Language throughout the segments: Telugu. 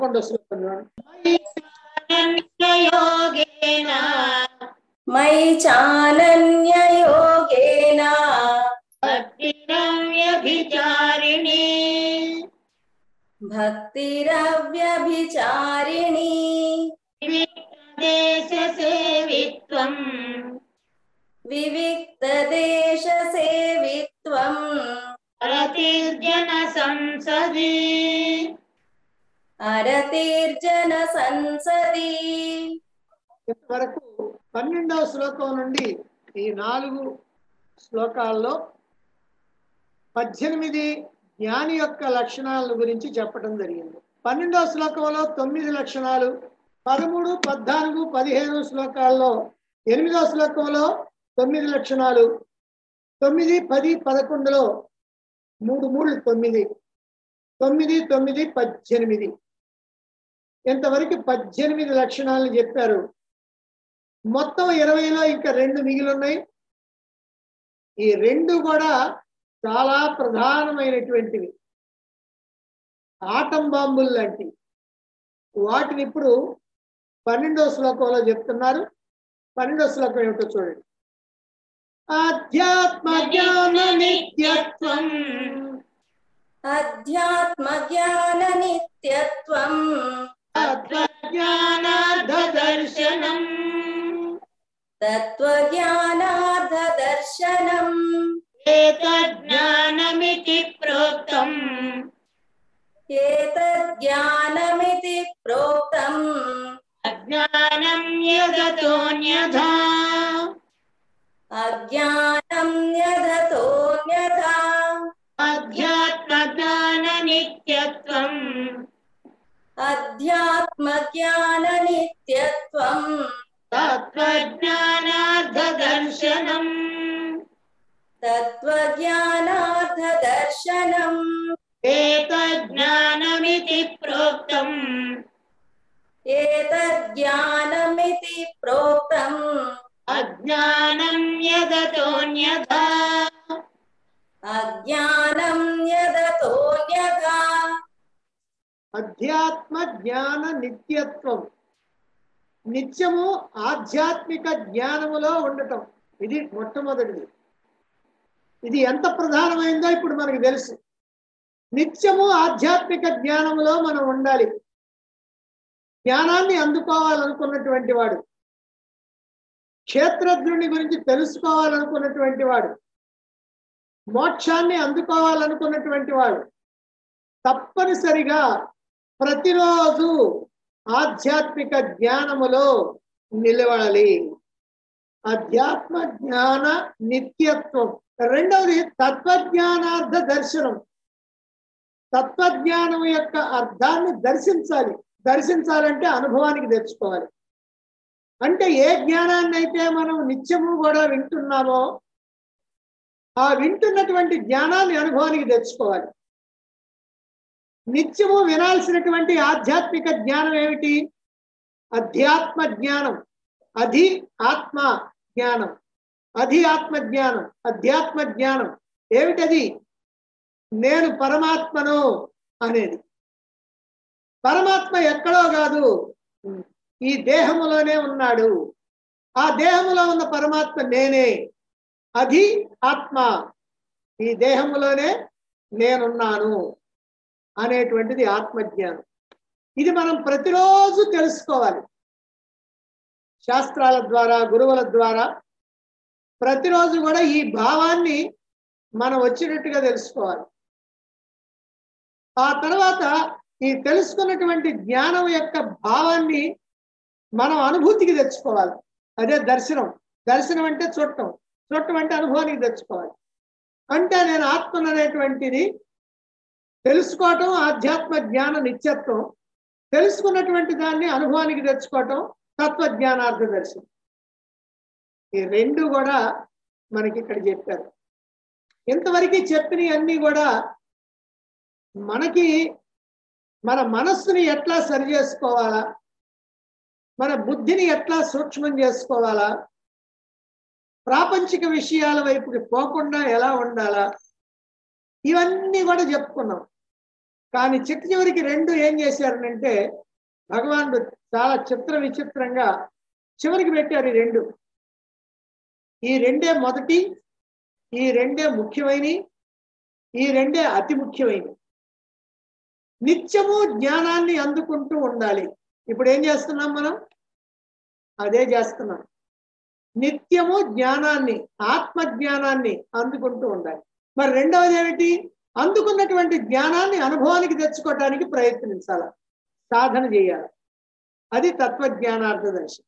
పదకొండో శ్లోకం చూడండి. योगेन मयि चानन्ययोगेन भक्तिरव्यभिचारिणी भक्तिरव्यभिचारिणी देशसेवित्वम् विविक्तदेशसेवित्वम् रतिर्जनसंसदि अरतिर्जन संसदि ఇంతవరకు పన్నెండవ శ్లోకం నుండి ఈ నాలుగు శ్లోకాల్లో పద్దెనిమిది జ్ఞాని యొక్క లక్షణాల గురించి చెప్పడం జరిగింది పన్నెండవ శ్లోకంలో తొమ్మిది లక్షణాలు పదమూడు పద్నాలుగు పదిహేను శ్లోకాల్లో ఎనిమిదవ శ్లోకంలో తొమ్మిది లక్షణాలు తొమ్మిది పది పదకొండులో మూడు మూడు తొమ్మిది తొమ్మిది తొమ్మిది పద్దెనిమిది ఇంతవరకు పద్దెనిమిది లక్షణాలను చెప్పారు మొత్తం ఇరవైలో ఇంకా రెండు మిగిలి ఉన్నాయి ఈ రెండు కూడా చాలా ప్రధానమైనటువంటివి ఆటం బాంబులు లాంటివి వాటిని ఇప్పుడు పన్నెండో శ్లోకంలో చెప్తున్నారు పన్నెండో శ్లోకం ఏమిటో చూడండి ఆధ్యాత్మ జ్ఞాన నిత్యత్వం अध्यात्मज्ञाननित्यत्वम् तत्त्वज्ञानार्धदर्शनम् तत्त्वज्ञानार्धदर्शनम् एतज्ज्ञानमिति प्रोक्तम् एतज्ज्ञानमिति प्रोक्तम् अज्ञानं यदतोऽन्यथा अज्ञानं यदतोऽन्यथा अध्यात्मज्ञाननित्यत्वम् अध्यात्मज्ञाननित्यत्वम् तत्त्वज्ञानार्धदर्शनम् तत्त्वज्ञानार्धदर्शनम् एतज्ज्ञानमिति प्रोक्तम् एतज्ज्ञानमिति प्रोक्तम् अज्ञानं यदतोऽन्यथा अज्ञानं यदतोऽन्यथा అధ్యాత్మ జ్ఞాన నిత్యత్వం నిత్యము ఆధ్యాత్మిక జ్ఞానములో ఉండటం ఇది మొట్టమొదటిది ఇది ఎంత ప్రధానమైందో ఇప్పుడు మనకు తెలుసు నిత్యము ఆధ్యాత్మిక జ్ఞానములో మనం ఉండాలి జ్ఞానాన్ని అందుకోవాలనుకున్నటువంటి వాడు క్షేత్రజ్ఞుని గురించి తెలుసుకోవాలనుకున్నటువంటి వాడు మోక్షాన్ని అందుకోవాలనుకున్నటువంటి వాడు తప్పనిసరిగా ప్రతిరోజు ఆధ్యాత్మిక జ్ఞానములో నిలబడాలి అధ్యాత్మ జ్ఞాన నిత్యత్వం రెండవది తత్వజ్ఞానార్థ దర్శనం తత్వజ్ఞానం యొక్క అర్థాన్ని దర్శించాలి దర్శించాలంటే అనుభవానికి తెచ్చుకోవాలి అంటే ఏ జ్ఞానాన్ని అయితే మనం నిత్యము కూడా వింటున్నామో ఆ వింటున్నటువంటి జ్ఞానాన్ని అనుభవానికి తెచ్చుకోవాలి నిత్యము వినాల్సినటువంటి ఆధ్యాత్మిక జ్ఞానం ఏమిటి అధ్యాత్మ జ్ఞానం అధి ఆత్మ జ్ఞానం అధి ఆత్మ జ్ఞానం అధ్యాత్మ జ్ఞానం ఏమిటది నేను పరమాత్మను అనేది పరమాత్మ ఎక్కడో కాదు ఈ దేహములోనే ఉన్నాడు ఆ దేహములో ఉన్న పరమాత్మ నేనే అది ఆత్మ ఈ దేహములోనే నేనున్నాను అనేటువంటిది ఆత్మజ్ఞానం ఇది మనం ప్రతిరోజు తెలుసుకోవాలి శాస్త్రాల ద్వారా గురువుల ద్వారా ప్రతిరోజు కూడా ఈ భావాన్ని మనం వచ్చినట్టుగా తెలుసుకోవాలి ఆ తర్వాత ఈ తెలుసుకున్నటువంటి జ్ఞానం యొక్క భావాన్ని మనం అనుభూతికి తెచ్చుకోవాలి అదే దర్శనం దర్శనం అంటే చూడటం చూడటం అంటే అనుభవానికి తెచ్చుకోవాలి అంటే నేను ఆత్మను అనేటువంటిది తెలుసుకోవటం ఆధ్యాత్మ జ్ఞాన నిత్యత్వం తెలుసుకున్నటువంటి దాన్ని అనుభవానికి తెచ్చుకోవటం తత్వజ్ఞానార్థ దర్శనం ఈ రెండు కూడా మనకి ఇక్కడ చెప్పారు ఇంతవరకు చెప్పినవి అన్నీ కూడా మనకి మన మనస్సుని ఎట్లా సరి చేసుకోవాలా మన బుద్ధిని ఎట్లా సూక్ష్మం చేసుకోవాలా ప్రాపంచిక విషయాల వైపుకి పోకుండా ఎలా ఉండాలా ఇవన్నీ కూడా చెప్పుకున్నాం కానీ చిట్ట చివరికి రెండు ఏం చేశారనంటే భగవానుడు చాలా చిత్ర విచిత్రంగా చివరికి పెట్టారు ఈ రెండు ఈ రెండే మొదటి ఈ రెండే ముఖ్యమైనవి ఈ రెండే అతి ముఖ్యమైనవి నిత్యము జ్ఞానాన్ని అందుకుంటూ ఉండాలి ఇప్పుడు ఏం చేస్తున్నాం మనం అదే చేస్తున్నాం నిత్యము జ్ఞానాన్ని ఆత్మ జ్ఞానాన్ని అందుకుంటూ ఉండాలి మరి రెండవది ఏమిటి అందుకున్నటువంటి జ్ఞానాన్ని అనుభవానికి తెచ్చుకోవటానికి ప్రయత్నించాలి సాధన చేయాలి అది తత్వజ్ఞానార్థ దర్శనం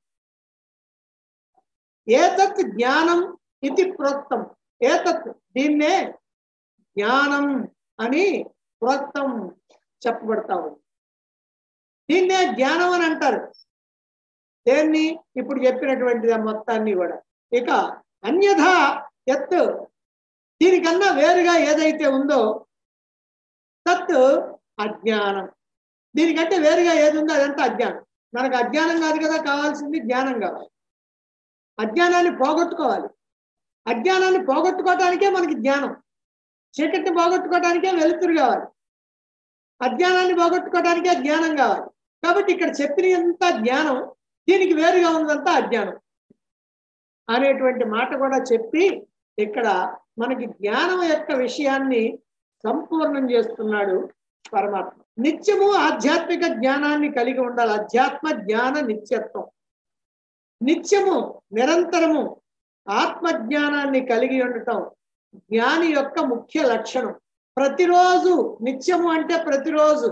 ఏతత్ జ్ఞానం ఇది ప్రోక్తం ఏతత్ దీన్నే జ్ఞానం అని ప్రోక్తం చెప్పబడతా ఉంది దీన్నే జ్ఞానం అని అంటారు దేన్ని ఇప్పుడు చెప్పినటువంటి మొత్తాన్ని కూడా ఇక అన్యథా ఎత్ దీనికన్నా వేరుగా ఏదైతే ఉందో తత్ అజ్ఞానం దీనికంటే వేరుగా ఏది ఉందో అదంతా అజ్ఞానం మనకు అజ్ఞానం కాదు కదా కావాల్సింది జ్ఞానం కావాలి అజ్ఞానాన్ని పోగొట్టుకోవాలి అజ్ఞానాన్ని పోగొట్టుకోవటానికే మనకి జ్ఞానం చీకటిని పోగొట్టుకోవటానికే వెలుతురు కావాలి అజ్ఞానాన్ని పోగొట్టుకోవటానికే జ్ఞానం కావాలి కాబట్టి ఇక్కడ చెప్పినంత జ్ఞానం దీనికి వేరుగా ఉన్నదంతా అజ్ఞానం అనేటువంటి మాట కూడా చెప్పి ఇక్కడ మనకి జ్ఞానం యొక్క విషయాన్ని సంపూర్ణం చేస్తున్నాడు పరమాత్మ నిత్యము ఆధ్యాత్మిక జ్ఞానాన్ని కలిగి ఉండాలి అధ్యాత్మ జ్ఞాన నిత్యత్వం నిత్యము నిరంతరము ఆత్మ జ్ఞానాన్ని కలిగి ఉండటం జ్ఞాని యొక్క ముఖ్య లక్షణం ప్రతిరోజు నిత్యము అంటే ప్రతిరోజు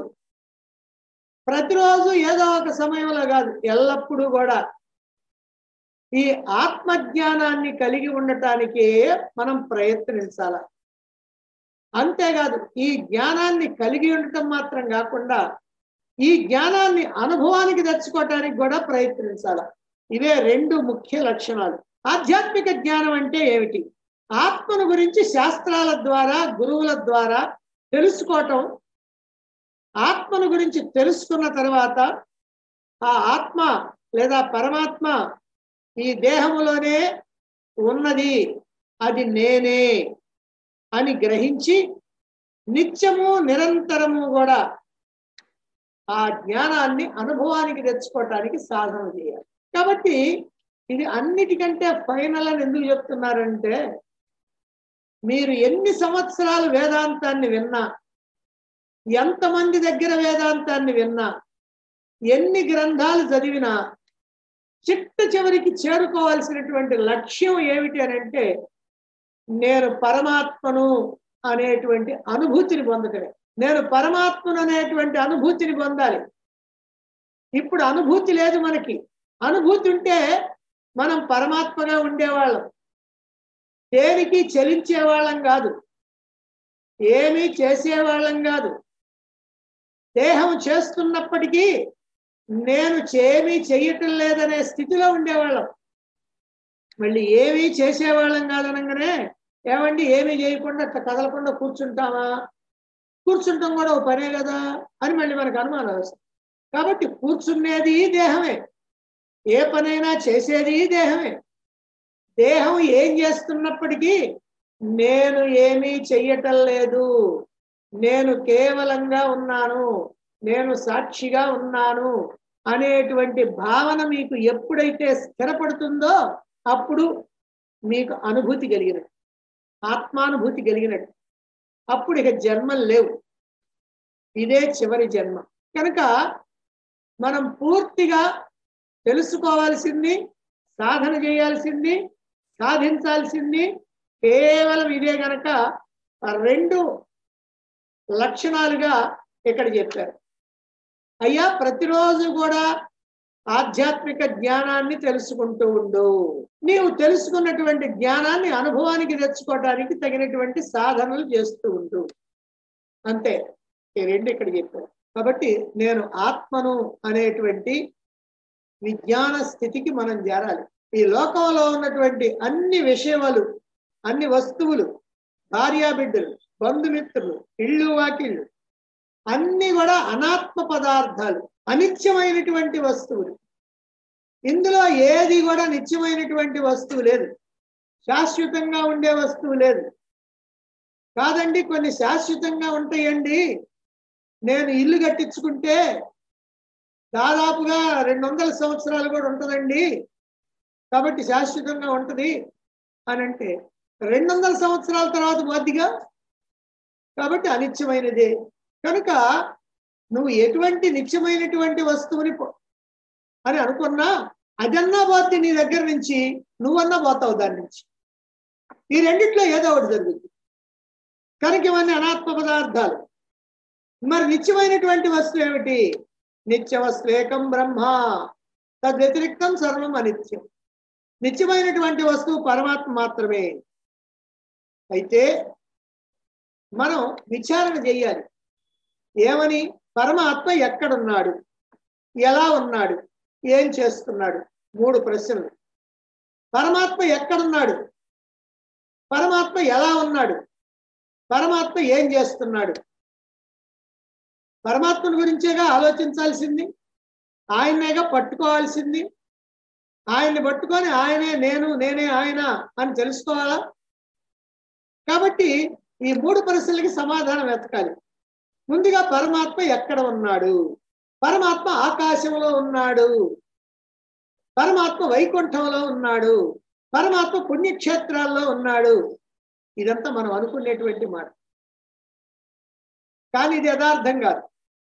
ప్రతిరోజు ఏదో ఒక సమయంలో కాదు ఎల్లప్పుడూ కూడా ఈ ఆత్మ జ్ఞానాన్ని కలిగి ఉండటానికే మనం ప్రయత్నించాల అంతేకాదు ఈ జ్ఞానాన్ని కలిగి ఉండటం మాత్రం కాకుండా ఈ జ్ఞానాన్ని అనుభవానికి తెచ్చుకోవటానికి కూడా ప్రయత్నించాల ఇవే రెండు ముఖ్య లక్షణాలు ఆధ్యాత్మిక జ్ఞానం అంటే ఏమిటి ఆత్మను గురించి శాస్త్రాల ద్వారా గురువుల ద్వారా తెలుసుకోవటం ఆత్మను గురించి తెలుసుకున్న తర్వాత ఆ ఆత్మ లేదా పరమాత్మ ఈ దేహములోనే ఉన్నది అది నేనే అని గ్రహించి నిత్యము నిరంతరము కూడా ఆ జ్ఞానాన్ని అనుభవానికి తెచ్చుకోవటానికి సాధన చేయాలి కాబట్టి ఇది అన్నిటికంటే ఫైనల్ అని ఎందుకు చెప్తున్నారంటే మీరు ఎన్ని సంవత్సరాలు వేదాంతాన్ని విన్నా ఎంతమంది దగ్గర వేదాంతాన్ని విన్నా ఎన్ని గ్రంథాలు చదివినా చిట్ట చివరికి చేరుకోవాల్సినటువంటి లక్ష్యం ఏమిటి అని అంటే నేను పరమాత్మను అనేటువంటి అనుభూతిని పొందటమే నేను పరమాత్మను అనేటువంటి అనుభూతిని పొందాలి ఇప్పుడు అనుభూతి లేదు మనకి అనుభూతి ఉంటే మనం పరమాత్మగా ఉండేవాళ్ళం దేనికి చలించేవాళ్ళం కాదు ఏమీ చేసేవాళ్ళం కాదు దేహం చేస్తున్నప్పటికీ నేను చేమీ చెయ్యటం లేదనే స్థితిలో ఉండేవాళ్ళం మళ్ళీ ఏమీ చేసేవాళ్ళం కాదనగానే ఏమండి ఏమీ చేయకుండా అట్లా కదలకుండా కూర్చుంటామా కూర్చుంటాం కూడా ఓ పనే కదా అని మళ్ళీ మనకు అనుమానం వస్తుంది కాబట్టి కూర్చునేది దేహమే ఏ పనైనా చేసేది దేహమే దేహం ఏం చేస్తున్నప్పటికీ నేను ఏమీ చెయ్యటం లేదు నేను కేవలంగా ఉన్నాను నేను సాక్షిగా ఉన్నాను అనేటువంటి భావన మీకు ఎప్పుడైతే స్థిరపడుతుందో అప్పుడు మీకు అనుభూతి కలిగినట్టు ఆత్మానుభూతి కలిగినట్టు అప్పుడు ఇక జన్మలు లేవు ఇదే చివరి జన్మ కనుక మనం పూర్తిగా తెలుసుకోవాల్సింది సాధన చేయాల్సింది సాధించాల్సింది కేవలం ఇదే గనక రెండు లక్షణాలుగా ఇక్కడ చెప్పారు అయ్యా ప్రతిరోజు కూడా ఆధ్యాత్మిక జ్ఞానాన్ని తెలుసుకుంటూ ఉండు నీవు తెలుసుకున్నటువంటి జ్ఞానాన్ని అనుభవానికి తెచ్చుకోవడానికి తగినటువంటి సాధనలు చేస్తూ ఉండు అంతే ఈ రెండు ఇక్కడ చెప్పారు కాబట్టి నేను ఆత్మను అనేటువంటి విజ్ఞాన స్థితికి మనం చేరాలి ఈ లోకంలో ఉన్నటువంటి అన్ని విషయాలు అన్ని వస్తువులు భార్యాబిడ్డలు బంధుమిత్రులు ఇళ్ళు వాకిళ్ళు అన్ని కూడా అనాత్మ పదార్థాలు అనిత్యమైనటువంటి వస్తువులు ఇందులో ఏది కూడా నిత్యమైనటువంటి వస్తువు లేదు శాశ్వతంగా ఉండే వస్తువు లేదు కాదండి కొన్ని శాశ్వతంగా ఉంటాయండి నేను ఇల్లు కట్టించుకుంటే దాదాపుగా రెండు వందల సంవత్సరాలు కూడా ఉంటుందండి కాబట్టి శాశ్వతంగా ఉంటది అని అంటే రెండు వందల సంవత్సరాల తర్వాత పోద్దిగా కాబట్టి అనిత్యమైనదే కనుక నువ్వు ఎటువంటి నిత్యమైనటువంటి వస్తువుని పొ- అని అనుకున్నా అదన్నా పోతే నీ దగ్గర నుంచి నువ్వన్నా పోతావు దాని నుంచి ఈ రెండిట్లో ఏదో ఒకటి జరుగుతుంది కనుక ఇవన్నీ అనాత్మ పదార్థాలు మరి నిత్యమైనటువంటి వస్తువు ఏమిటి నిత్య వస్తువు ఏకం బ్రహ్మ తద్వ్యతిరిక్తం సర్వం అనిత్యం నిత్యమైనటువంటి వస్తువు పరమాత్మ మాత్రమే అయితే మనం విచారణ చెయ్యాలి ఏమని పరమాత్మ ఎక్కడున్నాడు ఎలా ఉన్నాడు ఏం చేస్తున్నాడు మూడు ప్రశ్నలు పరమాత్మ ఎక్కడున్నాడు పరమాత్మ ఎలా ఉన్నాడు పరమాత్మ ఏం చేస్తున్నాడు పరమాత్మను గురించేగా ఆలోచించాల్సింది ఆయన్నేగా పట్టుకోవాల్సింది ఆయన్ని పట్టుకొని ఆయనే నేను నేనే ఆయన అని తెలుసుకోవాలా కాబట్టి ఈ మూడు ప్రశ్నలకి సమాధానం వెతకాలి ముందుగా పరమాత్మ ఎక్కడ ఉన్నాడు పరమాత్మ ఆకాశంలో ఉన్నాడు పరమాత్మ వైకుంఠంలో ఉన్నాడు పరమాత్మ పుణ్యక్షేత్రాల్లో ఉన్నాడు ఇదంతా మనం అనుకునేటువంటి మాట కానీ ఇది యథార్థం కాదు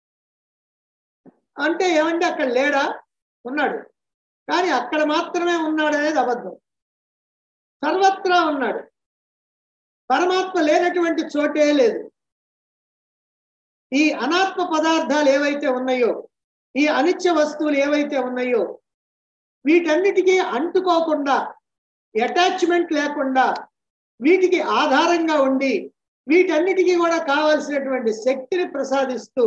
అంటే ఏమంటే అక్కడ లేడా ఉన్నాడు కానీ అక్కడ మాత్రమే ఉన్నాడు అనేది అబద్ధం సర్వత్రా ఉన్నాడు పరమాత్మ లేనటువంటి చోటే లేదు ఈ అనాత్మ పదార్థాలు ఏవైతే ఉన్నాయో ఈ అనిత్య వస్తువులు ఏవైతే ఉన్నాయో వీటన్నిటికీ అంటుకోకుండా అటాచ్మెంట్ లేకుండా వీటికి ఆధారంగా ఉండి వీటన్నిటికీ కూడా కావలసినటువంటి శక్తిని ప్రసాదిస్తూ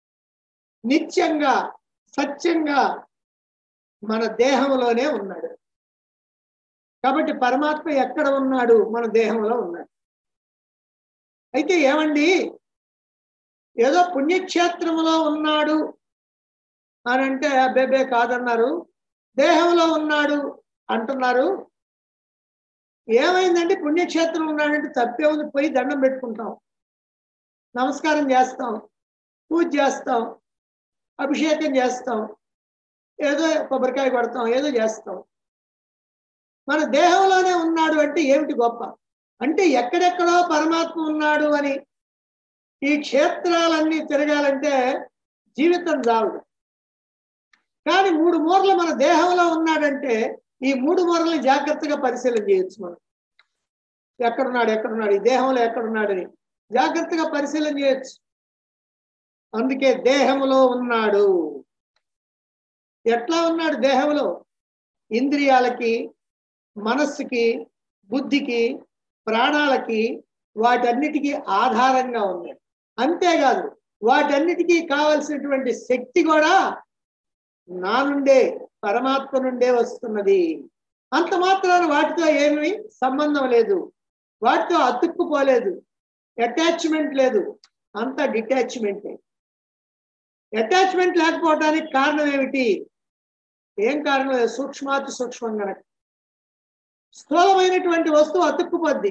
నిత్యంగా సత్యంగా మన దేహంలోనే ఉన్నాడు కాబట్టి పరమాత్మ ఎక్కడ ఉన్నాడు మన దేహంలో ఉన్నాడు అయితే ఏమండి ఏదో పుణ్యక్షేత్రంలో ఉన్నాడు అని అంటే అబ్బేబే కాదన్నారు దేహంలో ఉన్నాడు అంటున్నారు ఏమైందంటే పుణ్యక్షేత్రం ఉన్నాడంటే తప్పే ఉంది పోయి దండం పెట్టుకుంటాం నమస్కారం చేస్తాం పూజ చేస్తాం అభిషేకం చేస్తాం ఏదో కొబ్బరికాయ కొడతాం ఏదో చేస్తాం మన దేహంలోనే ఉన్నాడు అంటే ఏమిటి గొప్ప అంటే ఎక్కడెక్కడో పరమాత్మ ఉన్నాడు అని ఈ క్షేత్రాలన్నీ తిరగాలంటే జీవితం చాలదు కానీ మూడు మూరలు మన దేహంలో ఉన్నాడంటే ఈ మూడు మూరల్ని జాగ్రత్తగా పరిశీలన చేయొచ్చు మనం ఎక్కడున్నాడు ఎక్కడున్నాడు ఈ దేహంలో ఎక్కడున్నాడని జాగ్రత్తగా పరిశీలన చేయొచ్చు అందుకే దేహంలో ఉన్నాడు ఎట్లా ఉన్నాడు దేహంలో ఇంద్రియాలకి మనస్సుకి బుద్ధికి ప్రాణాలకి వాటన్నిటికీ ఆధారంగా ఉన్నాడు అంతేకాదు వాటన్నిటికీ కావలసినటువంటి శక్తి కూడా నా నుండే పరమాత్మ నుండే వస్తున్నది అంత మాత్రాన వాటితో ఏమీ సంబంధం లేదు వాటితో అతుక్కుపోలేదు అటాచ్మెంట్ లేదు అంత డిటాచ్మెంట్ అటాచ్మెంట్ లేకపోవడానికి కారణం ఏమిటి ఏం కారణం లేదు సూక్ష్మాతి సూక్ష్మం కనుక స్థూలమైనటువంటి వస్తువు అతుక్కుపోద్ది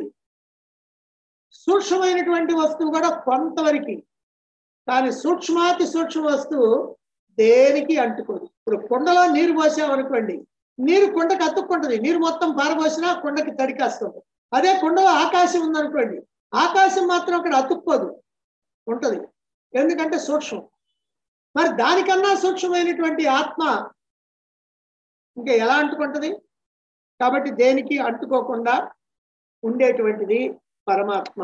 సూక్ష్మమైనటువంటి వస్తువు కూడా కొంతవరకు కానీ సూక్ష్మాతి సూక్ష్మ వస్తువు దేనికి అంటుకోదు ఇప్పుడు కుండలో నీరు పోసామనుకోండి నీరు కుండకి అతుక్కుంటది నీరు మొత్తం పారబోసినా కుండకి తడికేస్తుంది అదే కుండలో ఆకాశం ఉందనుకోండి ఆకాశం మాత్రం అక్కడ అతుక్కోదు ఉంటది ఎందుకంటే సూక్ష్మం మరి దానికన్నా సూక్ష్మమైనటువంటి ఆత్మ ఇంకా ఎలా అంటుకుంటది కాబట్టి దేనికి అంటుకోకుండా ఉండేటువంటిది పరమాత్మ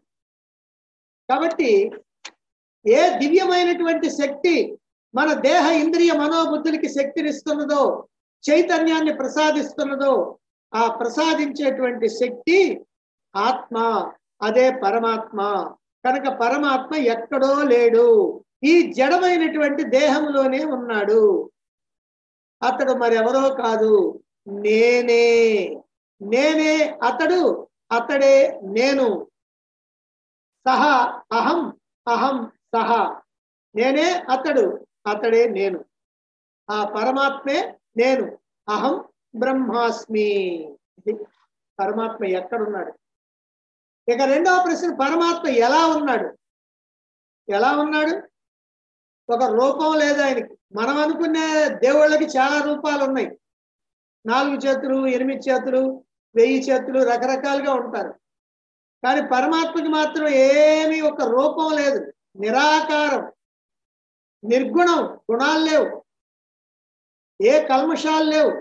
కాబట్టి ఏ దివ్యమైనటువంటి శక్తి మన దేహ ఇంద్రియ మనోబుద్ధులకి శక్తినిస్తున్నదో చైతన్యాన్ని ప్రసాదిస్తున్నదో ఆ ప్రసాదించేటువంటి శక్తి ఆత్మ అదే పరమాత్మ కనుక పరమాత్మ ఎక్కడో లేడు ఈ జడమైనటువంటి దేహంలోనే ఉన్నాడు అతడు మరెవరో కాదు నేనే నేనే అతడు అతడే నేను సహా అహం అహం సహా నేనే అతడు అతడే నేను ఆ పరమాత్మే నేను అహం బ్రహ్మాస్మి ఇది పరమాత్మ ఎక్కడున్నాడు ఇక రెండవ ప్రశ్న పరమాత్మ ఎలా ఉన్నాడు ఎలా ఉన్నాడు ఒక రూపం లేదు ఆయనకి మనం అనుకునే దేవుళ్ళకి చాలా రూపాలు ఉన్నాయి నాలుగు చేతులు ఎనిమిది చేతులు వెయ్యి చేతులు రకరకాలుగా ఉంటారు కానీ పరమాత్మకి మాత్రం ఏమీ ఒక రూపం లేదు నిరాకారం నిర్గుణం గుణాలు లేవు ఏ కల్మషాలు లేవు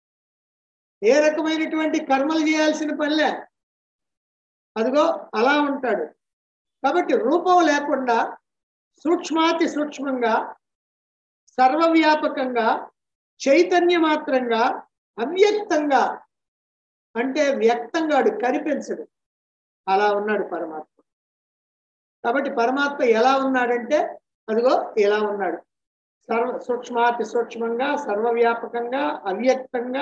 ఏ రకమైనటువంటి కర్మలు చేయాల్సిన పనిలే అదిగో అలా ఉంటాడు కాబట్టి రూపం లేకుండా సూక్ష్మాతి సూక్ష్మంగా సర్వవ్యాపకంగా చైతన్య మాత్రంగా అవ్యక్తంగా అంటే వ్యక్తంగాడు కనిపించడు అలా ఉన్నాడు పరమాత్మ కాబట్టి పరమాత్మ ఎలా ఉన్నాడంటే అదిగో ఎలా ఉన్నాడు సర్వ సూక్ష్మాతి సూక్ష్మంగా సర్వవ్యాపకంగా అవ్యక్తంగా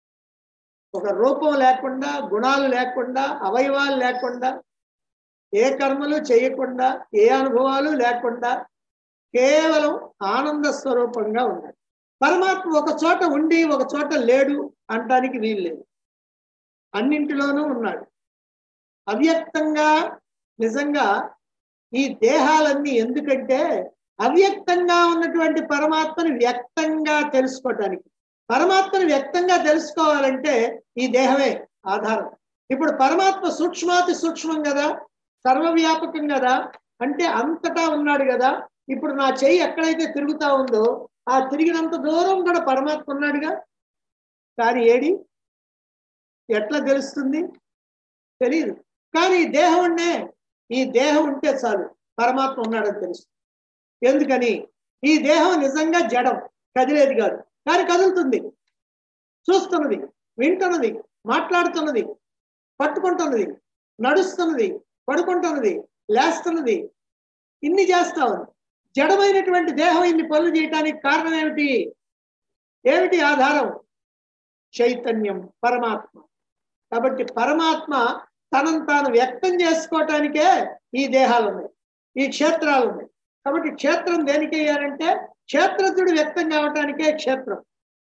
ఒక రూపం లేకుండా గుణాలు లేకుండా అవయవాలు లేకుండా ఏ కర్మలు చేయకుండా ఏ అనుభవాలు లేకుండా కేవలం ఆనంద స్వరూపంగా ఉన్నాడు పరమాత్మ ఒక చోట ఉండి ఒక చోట లేడు అనటానికి వీలు లేదు అన్నింటిలోనూ ఉన్నాడు అవ్యక్తంగా నిజంగా ఈ దేహాలన్నీ ఎందుకంటే అవ్యక్తంగా ఉన్నటువంటి పరమాత్మని వ్యక్తంగా తెలుసుకోవటానికి పరమాత్మని వ్యక్తంగా తెలుసుకోవాలంటే ఈ దేహమే ఆధారం ఇప్పుడు పరమాత్మ సూక్ష్మాతి సూక్ష్మం కదా సర్వవ్యాపకం కదా అంటే అంతటా ఉన్నాడు కదా ఇప్పుడు నా చెయ్యి ఎక్కడైతే తిరుగుతా ఉందో ఆ తిరిగినంత దూరం కూడా పరమాత్మ ఉన్నాడుగా కానీ ఏడి ఎట్లా తెలుస్తుంది తెలియదు కానీ ఈ దేహం ఉండే ఈ దేహం ఉంటే చాలు పరమాత్మ ఉన్నాడని తెలుస్తుంది ఎందుకని ఈ దేహం నిజంగా జడం కదిలేది కాదు కానీ కదులుతుంది చూస్తున్నది వింటున్నది మాట్లాడుతున్నది పట్టుకుంటున్నది నడుస్తున్నది పడుకుంటున్నది లేస్తున్నది ఇన్ని చేస్తా ఉంది జడమైనటువంటి దేహం ఇన్ని పనులు చేయటానికి కారణం ఏమిటి ఏమిటి ఆధారం చైతన్యం పరమాత్మ కాబట్టి పరమాత్మ తనను తాను వ్యక్తం చేసుకోవటానికే ఈ దేహాలు ఉన్నాయి ఈ క్షేత్రాలు ఉన్నాయి కాబట్టి క్షేత్రం దేనికి అయ్యారంటే క్షేత్రజ్ఞుడు వ్యక్తం కావటానికే క్షేత్రం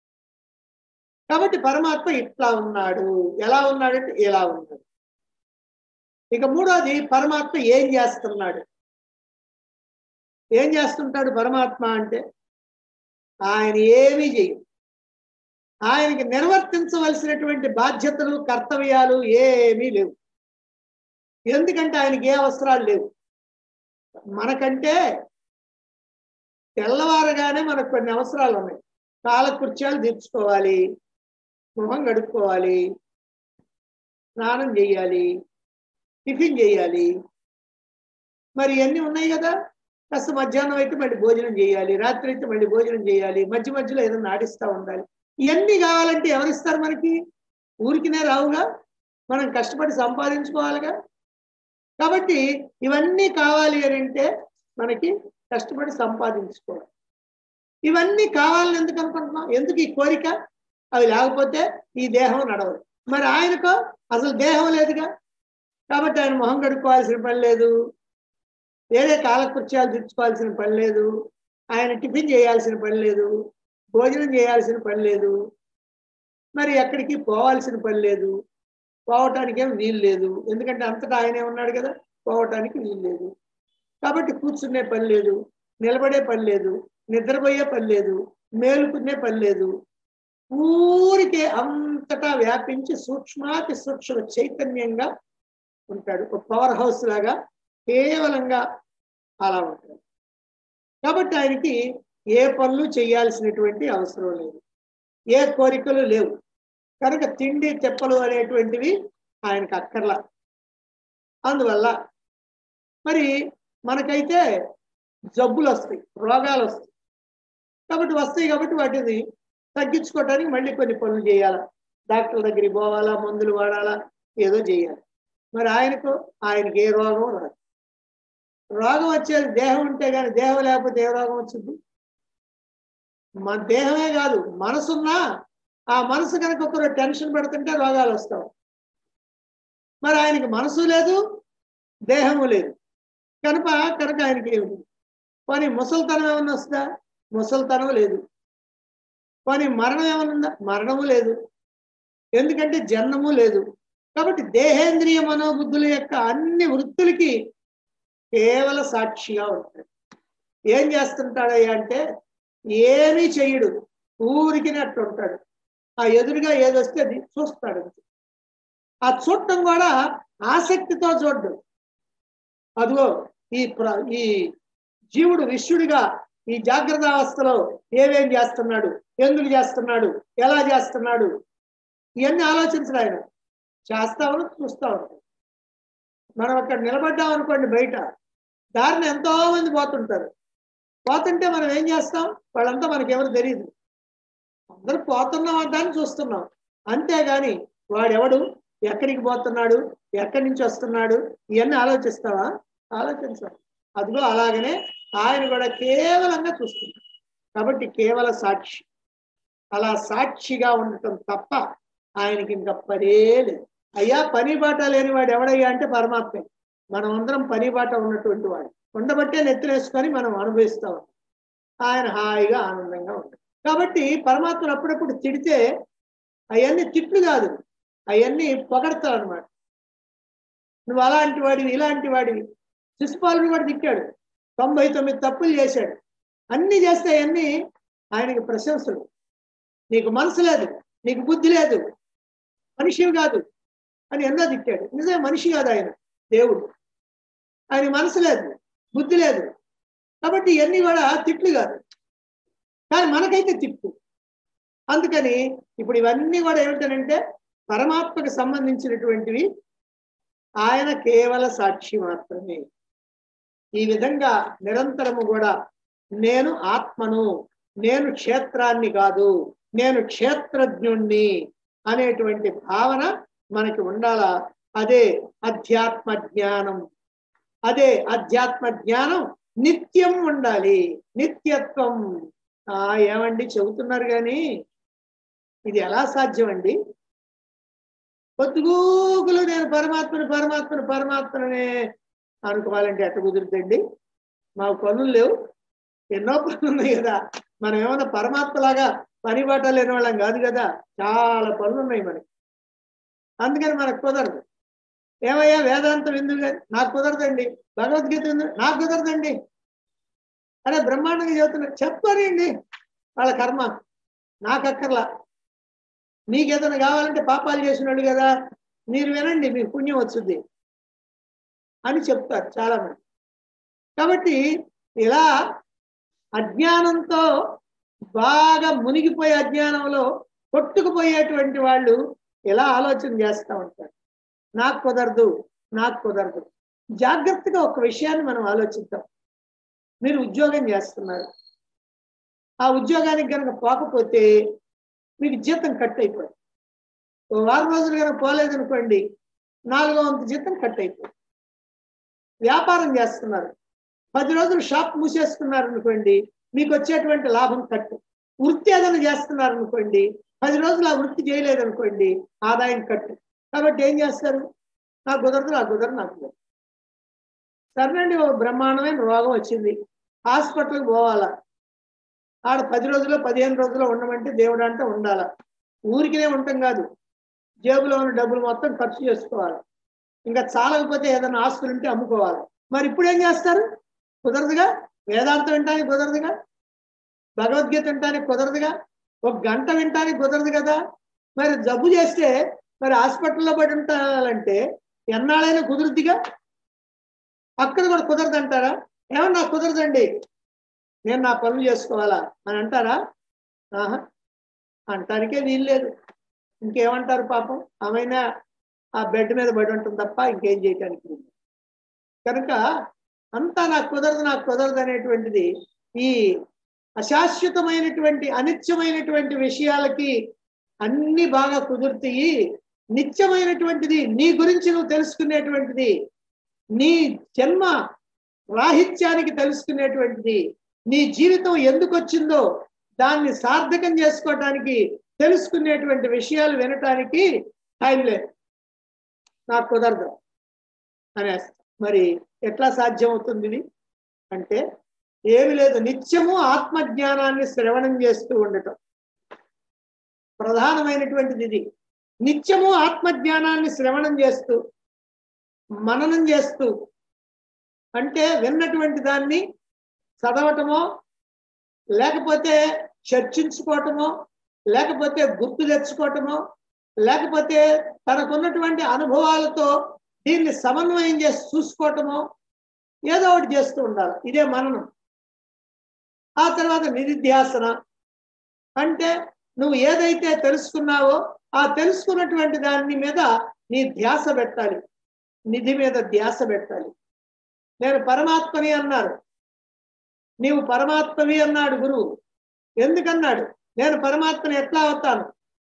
కాబట్టి పరమాత్మ ఇట్లా ఉన్నాడు ఎలా ఉన్నాడంటే ఇలా ఉన్నాడు ఇక మూడోది పరమాత్మ ఏం చేస్తున్నాడు ఏం చేస్తుంటాడు పరమాత్మ అంటే ఆయన ఏమీ చేయడు ఆయనకి నిర్వర్తించవలసినటువంటి బాధ్యతలు కర్తవ్యాలు ఏమీ లేవు ఎందుకంటే ఆయనకి ఏ అవసరాలు లేవు మనకంటే తెల్లవారగానే మనకు కొన్ని అవసరాలు ఉన్నాయి కాలకృత్యాలు తీర్చుకోవాలి మొహం గడుపుకోవాలి స్నానం చేయాలి టిఫిన్ చేయాలి మరి ఇవన్నీ ఉన్నాయి కదా కాస్త మధ్యాహ్నం అయితే మళ్ళీ భోజనం చేయాలి రాత్రి అయితే మళ్ళీ భోజనం చేయాలి మధ్య మధ్యలో ఏదైనా ఆడిస్తూ ఉండాలి ఇవన్నీ కావాలంటే ఎవరిస్తారు మనకి ఊరికినే రావుగా మనం కష్టపడి సంపాదించుకోవాలిగా కాబట్టి ఇవన్నీ కావాలి అని అంటే మనకి కష్టపడి సంపాదించుకోవాలి ఇవన్నీ కావాలని ఎందుకు అనుకుంటున్నాం ఎందుకు ఈ కోరిక అవి లేకపోతే ఈ దేహం నడవదు మరి ఆయనకో అసలు దేహం లేదుగా కాబట్టి ఆయన మొహం కడుక్కోవాల్సిన పని లేదు వేరే కాలకృత్యాలు తీర్చుకోవాల్సిన పని లేదు ఆయన టిఫిన్ చేయాల్సిన పని లేదు భోజనం చేయాల్సిన పని లేదు మరి ఎక్కడికి పోవాల్సిన పని లేదు పోవటానికి ఏం వీలు లేదు ఎందుకంటే అంతటా ఆయనే ఉన్నాడు కదా పోవటానికి వీలు లేదు కాబట్టి కూర్చునే పని లేదు నిలబడే పని లేదు నిద్రపోయే పని లేదు మేలుకునే పని లేదు ఊరికే అంతటా వ్యాపించి సూక్ష్మాతి సూక్ష్మ చైతన్యంగా ఉంటాడు ఒక పవర్ హౌస్ లాగా కేవలంగా అలా ఉంటాడు కాబట్టి ఆయనకి ఏ పనులు చేయాల్సినటువంటి అవసరం లేదు ఏ కోరికలు లేవు కనుక తిండి తెప్పలు అనేటువంటివి ఆయనకు అక్కర్లా అందువల్ల మరి మనకైతే జబ్బులు వస్తాయి రోగాలు వస్తాయి కాబట్టి వస్తాయి కాబట్టి వాటిని తగ్గించుకోవడానికి మళ్ళీ కొన్ని పనులు చేయాలా డాక్టర్ దగ్గరికి పోవాలా మందులు వాడాలా ఏదో చేయాలి మరి ఆయనకు ఆయనకి ఏ రోగం రాదు రోగం వచ్చేది దేహం ఉంటే కానీ దేహం లేకపోతే ఏ రోగం వచ్చింది మన దేహమే కాదు మనసున్నా ఆ మనసు కనుక ఒకరు టెన్షన్ పెడుతుంటే రోగాలు వస్తాయి మరి ఆయనకి మనసు లేదు దేహము లేదు కనుక కనుక ఆయనకి ఏమి పోనీ ముసలితనం ఏమన్నా వస్తుందా ముసలితనం లేదు పోనీ మరణం ఏమన్నా ఉందా మరణము లేదు ఎందుకంటే జన్మము లేదు కాబట్టి దేహేంద్రియ మనోబుద్ధుల యొక్క అన్ని వృత్తులకి కేవల సాక్షిగా ఉంటాడు ఏం చేస్తుంటాడయ్యా అంటే ఏమీ చెయ్యడు ఊరికినట్టు ఉంటాడు ఆ ఎదురుగా ఏదొస్తే అది చూస్తాడు అంతే. ఆ చూడటం కూడా ఆసక్తితో చూడ్డు అదిగో ఈ ప్ర ఈ జీవుడు విశ్వడిగా ఈ జాగ్రత్త అవస్థలో ఏమేం చేస్తున్నాడు ఎందుకు చేస్తున్నాడు ఎలా చేస్తున్నాడు ఇవన్నీ ఆలోచించడు ఆయన చేస్తామని చూస్తా ఉంటాం మనం అక్కడ నిలబడ్డాం అనుకోండి బయట దారిని ఎంతో మంది పోతుంటారు పోతుంటే మనం ఏం చేస్తాం వాళ్ళంతా మనకెవరు తెలియదు అందరూ పోతున్నాం అంటాన్ని చూస్తున్నాం అంతేగాని వాడెవడు ఎక్కడికి పోతున్నాడు ఎక్కడి నుంచి వస్తున్నాడు ఇవన్నీ ఆలోచిస్తావా ఆలోచించాలి అదిగో అలాగనే ఆయన కూడా కేవలంగా చూస్తున్నాడు కాబట్టి కేవల సాక్షి అలా సాక్షిగా ఉండటం తప్ప ఆయనకి ఇంకా పనే లేదు అయ్యా పని బాట లేని వాడు ఎవడయ్యా అంటే పరమాత్మే మనం అందరం పని బాట ఉన్నటువంటి వాడు ఉండబట్టే నెత్తినేసుకొని మనం అనుభవిస్తాం ఆయన హాయిగా ఆనందంగా ఉంటాడు కాబట్టి పరమాత్మను అప్పుడప్పుడు తిడితే అవన్నీ తిట్లు కాదు అవన్నీ పొగడతారు అనమాట నువ్వు అలాంటి వాడివి ఇలాంటి వాడివి శిశుపాలుడు కూడా తిట్టాడు తొంభై తొమ్మిది తప్పులు చేశాడు అన్ని చేస్తే అవన్నీ ఆయనకి ప్రశంసలు నీకు మనసు లేదు నీకు బుద్ధి లేదు మనిషివి కాదు అని ఎన్నో తిట్టాడు నిజమే మనిషి కాదు ఆయన దేవుడు ఆయన మనసు లేదు బుద్ధి లేదు కాబట్టి ఇవన్నీ కూడా తిట్లు కాదు కానీ మనకైతే తిట్టు అందుకని ఇప్పుడు ఇవన్నీ కూడా ఏమిటనంటే పరమాత్మకు సంబంధించినటువంటివి ఆయన కేవల సాక్షి మాత్రమే ఈ విధంగా నిరంతరము కూడా నేను ఆత్మను నేను క్షేత్రాన్ని కాదు నేను క్షేత్రజ్ఞుణ్ణి అనేటువంటి భావన మనకి ఉండాలా అదే అధ్యాత్మ జ్ఞానం అదే అధ్యాత్మ జ్ఞానం నిత్యం ఉండాలి నిత్యత్వం ఆ ఏమండి చెబుతున్నారు కానీ ఇది ఎలా సాధ్యం అండి పొద్దుగూకులు నేను పరమాత్మని పరమాత్మని పరమాత్మనే అనుకోవాలంటే ఎట్ట కుదురుతండి మాకు పనులు లేవు ఎన్నో పనులు ఉన్నాయి కదా మనం ఏమైనా పరమాత్మలాగా పని బాట లేని వాళ్ళం కాదు కదా చాలా పనులు ఉన్నాయి మనకి అందుకని మనకు కుదరదు ఏమయ్యా వేదాంతం ఎందుకు లేదు? నాకు కుదరదండి భగవద్గీత ఎందుకు నాకు కుదరదండి అరే బ్రహ్మాండంగా చెబుతున్నా చెప్తానండి వాళ్ళ కర్మ నాకు అక్కర్లా నీకేదైనా కావాలంటే పాపాలు చేసినాడు కదా మీరు వినండి మీకు పుణ్యం వస్తుంది అని చెప్తారు చాలా మంది కాబట్టి ఇలా అజ్ఞానంతో బాగా మునిగిపోయే అజ్ఞానంలో కొట్టుకుపోయేటువంటి వాళ్ళు ఇలా ఆలోచన చేస్తూ ఉంటారు నాకు కుదరదు నాకు కుదరదు జాగ్రత్తగా ఒక విషయాన్ని మనం ఆలోచిద్దాం మీరు ఉద్యోగం చేస్తున్నారు ఆ ఉద్యోగానికి కనుక పోకపోతే మీకు జీతం కట్ అయిపోయింది ఓ వారం రోజులు కనుక పోలేదనుకోండి నాలుగో వంతు జీతం కట్ అయిపోయింది వ్యాపారం చేస్తున్నారు పది రోజులు షాప్ మూసేసుకున్నారు అనుకోండి మీకు వచ్చేటువంటి లాభం కట్టు వృత్తి ఏదైనా చేస్తున్నారు అనుకోండి పది రోజులు ఆ వృత్తి చేయలేదనుకోండి ఆదాయం కట్టు కాబట్టి ఏం చేస్తారు నాకు కుదరదు నాకు కుదరదు నాకు కుదరదు సరేనండి ఓ బ్రహ్మాండమైన రోగం వచ్చింది హాస్పిటల్కి పోవాలా ఆడ పది రోజులు పదిహేను రోజులు ఉండమంటే దేవుడు అంటే ఉండాలా ఊరికినే ఉంటాం కాదు జేబులో ఉన్న డబ్బులు మొత్తం ఖర్చు చేసుకోవాలి ఇంకా చాలకపోతే ఏదైనా ఆస్తులు ఉంటే అమ్ముకోవాలి మరి ఇప్పుడు ఏం చేస్తారు కుదరదుగా వేదాంతం వినటానికి కుదరదుగా భగవద్గీత వినటానికి కుదరదుగా ఒక గంట వినటానికి కుదరదు కదా మరి జబ్బు చేస్తే మరి హాస్పిటల్లో పడి ఉంటాలంటే ఎన్నాళ్ళైనా కుదురుద్దిగా అక్కడ కూడా కుదరదంటారా ఏమన్నా నాకు కుదరదండి నేను నా పనులు చేసుకోవాలా అని అంటారా ఆహా అంటానికే వీలు లేదు ఇంకేమంటారు పాపం ఆమెనా ఆ బెడ్ మీద పడి ఉంటుంది తప్ప ఇంకేం చేయటానికి వీలు లేదు. కనుక అంతా నాకు కుదరదు నాకు కుదరదు అనేటువంటిది ఈ అశాశ్వతమైనటువంటి అనిత్యమైనటువంటి విషయాలకి అన్ని బాగా కుదురుతాయి నిత్యమైనటువంటిది నీ గురించి నువ్వు తెలుసుకునేటువంటిది నీ జన్మ రాహిత్యానికి తెలుసుకునేటువంటిది నీ జీవితం ఎందుకు వచ్చిందో దాన్ని సార్థకం చేసుకోవటానికి తెలుసుకునేటువంటి విషయాలు వినటానికి టైం లేదు నాకు కుదరదు అనేస్తా మరి ఎట్లా సాధ్యం అవుతుంది ఇది అంటే ఏమి లేదు నిత్యము ఆత్మజ్ఞానాన్ని శ్రవణం చేస్తూ ఉండటం ప్రధానమైనటువంటిది ఇది నిత్యము ఆత్మజ్ఞానాన్ని శ్రవణం చేస్తూ మననం చేస్తూ అంటే విన్నటువంటి దాన్ని చదవటమో లేకపోతే చర్చించుకోవటమో లేకపోతే గుర్తు తెచ్చుకోవటమో లేకపోతే తనకున్నటువంటి అనుభవాలతో దీన్ని సమన్వయం చేసి చూసుకోవటమో ఏదో ఒకటి చేస్తూ ఉండాలి ఇదే మననం ఆ తర్వాత నిధిధ్యాసన అంటే నువ్వు ఏదైతే తెలుసుకున్నావో ఆ తెలుసుకున్నటువంటి దాని మీద నీ ధ్యాస పెట్టాలి నిధి మీద ధ్యాస పెట్టాలి నేను పరమాత్మని అన్నారు నీవు పరమాత్మవి అన్నాడు గురువు ఎందుకన్నాడు నేను పరమాత్మని ఎట్లా అవుతాను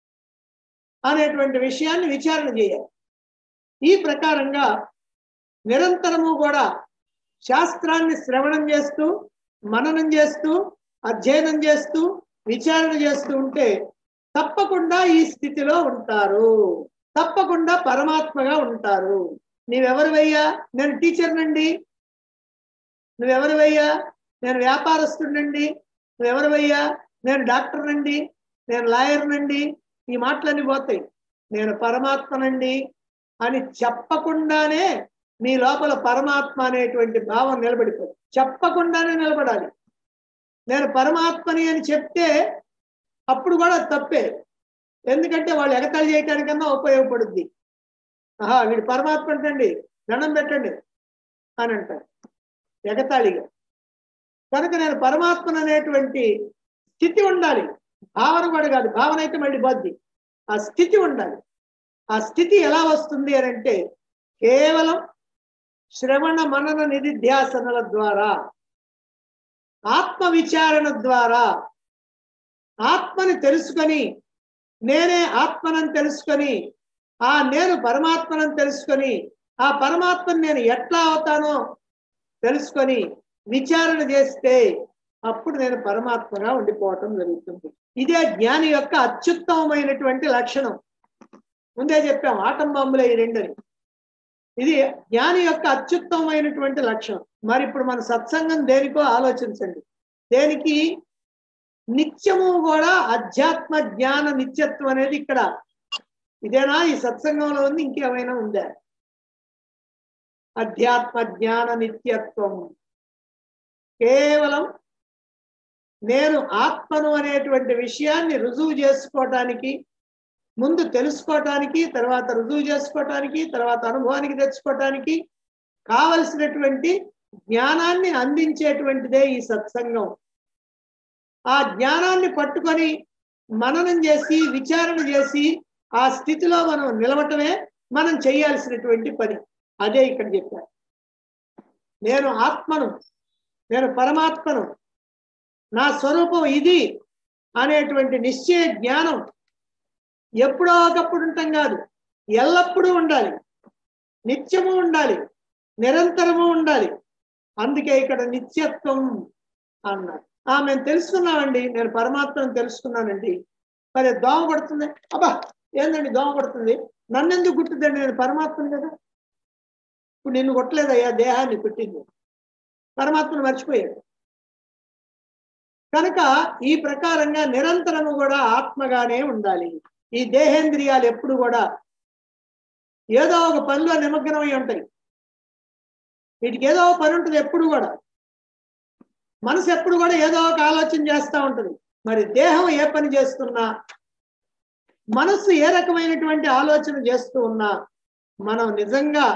అనేటువంటి విషయాన్ని విచారణ చేయాలి ఈ ప్రకారంగా నిరంతరము కూడా శాస్త్రాన్ని శ్రవణం చేస్తూ మననం చేస్తూ అధ్యయనం చేస్తూ విచారణ చేస్తూ ఉంటే తప్పకుండా ఈ స్థితిలో ఉంటారు తప్పకుండా పరమాత్మగా ఉంటారు నీవెవరివయ్యా నేను టీచర్నండి నువ్వెవరివయ్యా నేను వ్యాపారస్తుడినండి నువ్వెవరివయ్యా నేను డాక్టర్నండి నేను లాయర్నండి ఈ మాటలన్నీ పోతాయి నేను పరమాత్మనండి అని చెప్పకుండానే నీ లోపల పరమాత్మ అనేటువంటి భావం నిలబడిపోయి చెప్పకుండానే నిలబడాలి నేను పరమాత్మని అని చెప్తే అప్పుడు కూడా తప్పే ఎందుకంటే వాళ్ళు ఎగతాళి చేయటానికన్నా ఉపయోగపడుద్ది ఆహా వీడు పరమాత్మ అంటండి దండం పెట్టండి అని అంటారు ఎగతాళిగా కనుక నేను పరమాత్మను అనేటువంటి స్థితి ఉండాలి భావన కూడా కాదు భావన అయితే మళ్ళీ బద్ది ఆ స్థితి ఉండాలి ఆ స్థితి ఎలా వస్తుంది అని అంటే కేవలం శ్రవణ మనన నిధిధ్యాసనల ద్వారా ఆత్మ విచారణ ద్వారా ఆత్మని తెలుసుకొని నేనే ఆత్మనని తెలుసుకొని ఆ నేను పరమాత్మనని తెలుసుకొని ఆ పరమాత్మని నేను ఎట్లా అవుతానో తెలుసుకొని విచారణ చేస్తే అప్పుడు నేను పరమాత్మగా ఉండిపోవటం జరుగుతుంది ఇదే జ్ఞాని యొక్క అత్యుత్తమమైనటువంటి లక్షణం ముందే చెప్పాం ఆటం బాంబులే ఈ రెండని ఇది జ్ఞాని యొక్క అత్యుత్తమమైనటువంటి లక్షణం మరి ఇప్పుడు మన సత్సంగం దేనికో ఆలోచించండి దేనికి నిత్యము కూడా అధ్యాత్మ జ్ఞాన నిత్యత్వం అనేది ఇక్కడ ఇదేనా ఈ సత్సంగంలో ఉంది ఇంకేమైనా ఉందా అధ్యాత్మ జ్ఞాన నిత్యత్వం కేవలం నేను ఆత్మను అనేటువంటి విషయాన్ని రుజువు చేసుకోవటానికి ముందు తెలుసుకోవటానికి తర్వాత రుజువు చేసుకోవటానికి తర్వాత అనుభవానికి తెచ్చుకోవటానికి కావలసినటువంటి జ్ఞానాన్ని అందించేటువంటిదే ఈ సత్సంగం ఆ జ్ఞానాన్ని పట్టుకొని మననం చేసి విచారణ చేసి ఆ స్థితిలో మనం నిలవటమే మనం చేయాల్సినటువంటి పని అదే ఇక్కడ చెప్పారు నేను ఆత్మను నేను పరమాత్మను నా స్వరూపం ఇది అనేటువంటి నిశ్చయ జ్ఞానం ఎప్పుడో ఒకప్పుడు ఉంటాం కాదు ఎల్లప్పుడూ ఉండాలి నిత్యము ఉండాలి నిరంతరము ఉండాలి అందుకే ఇక్కడ నిత్యత్వం అన్నారు ఆ మేము తెలుసుకున్నామండి నేను పరమాత్మను తెలుసుకున్నానండి మరి దోమ పడుతుంది అబ్బా ఏందండి దోమ పడుతుంది నన్ను ఎందుకు గుర్తుందండి నేను పరమాత్మను కదా ఇప్పుడు నిన్ను కొట్టలేదయ్యా దేహాన్ని పుట్టింది పరమాత్మను మర్చిపోయాడు కనుక ఈ ప్రకారంగా నిరంతరము కూడా ఆత్మగానే ఉండాలి ఈ దేహేంద్రియాలు ఎప్పుడు కూడా ఏదో ఒక పనిలో నిమగ్నమై ఉంటాయి వీటికి ఏదో ఒక పని ఉంటుంది ఎప్పుడు కూడా మనసు ఎప్పుడు కూడా ఏదో ఒక ఆలోచన చేస్తూ ఉంటుంది మరి దేహం ఏ పని చేస్తున్నా మనస్సు ఏ రకమైనటువంటి ఆలోచన చేస్తూ ఉన్నా మనం నిజంగా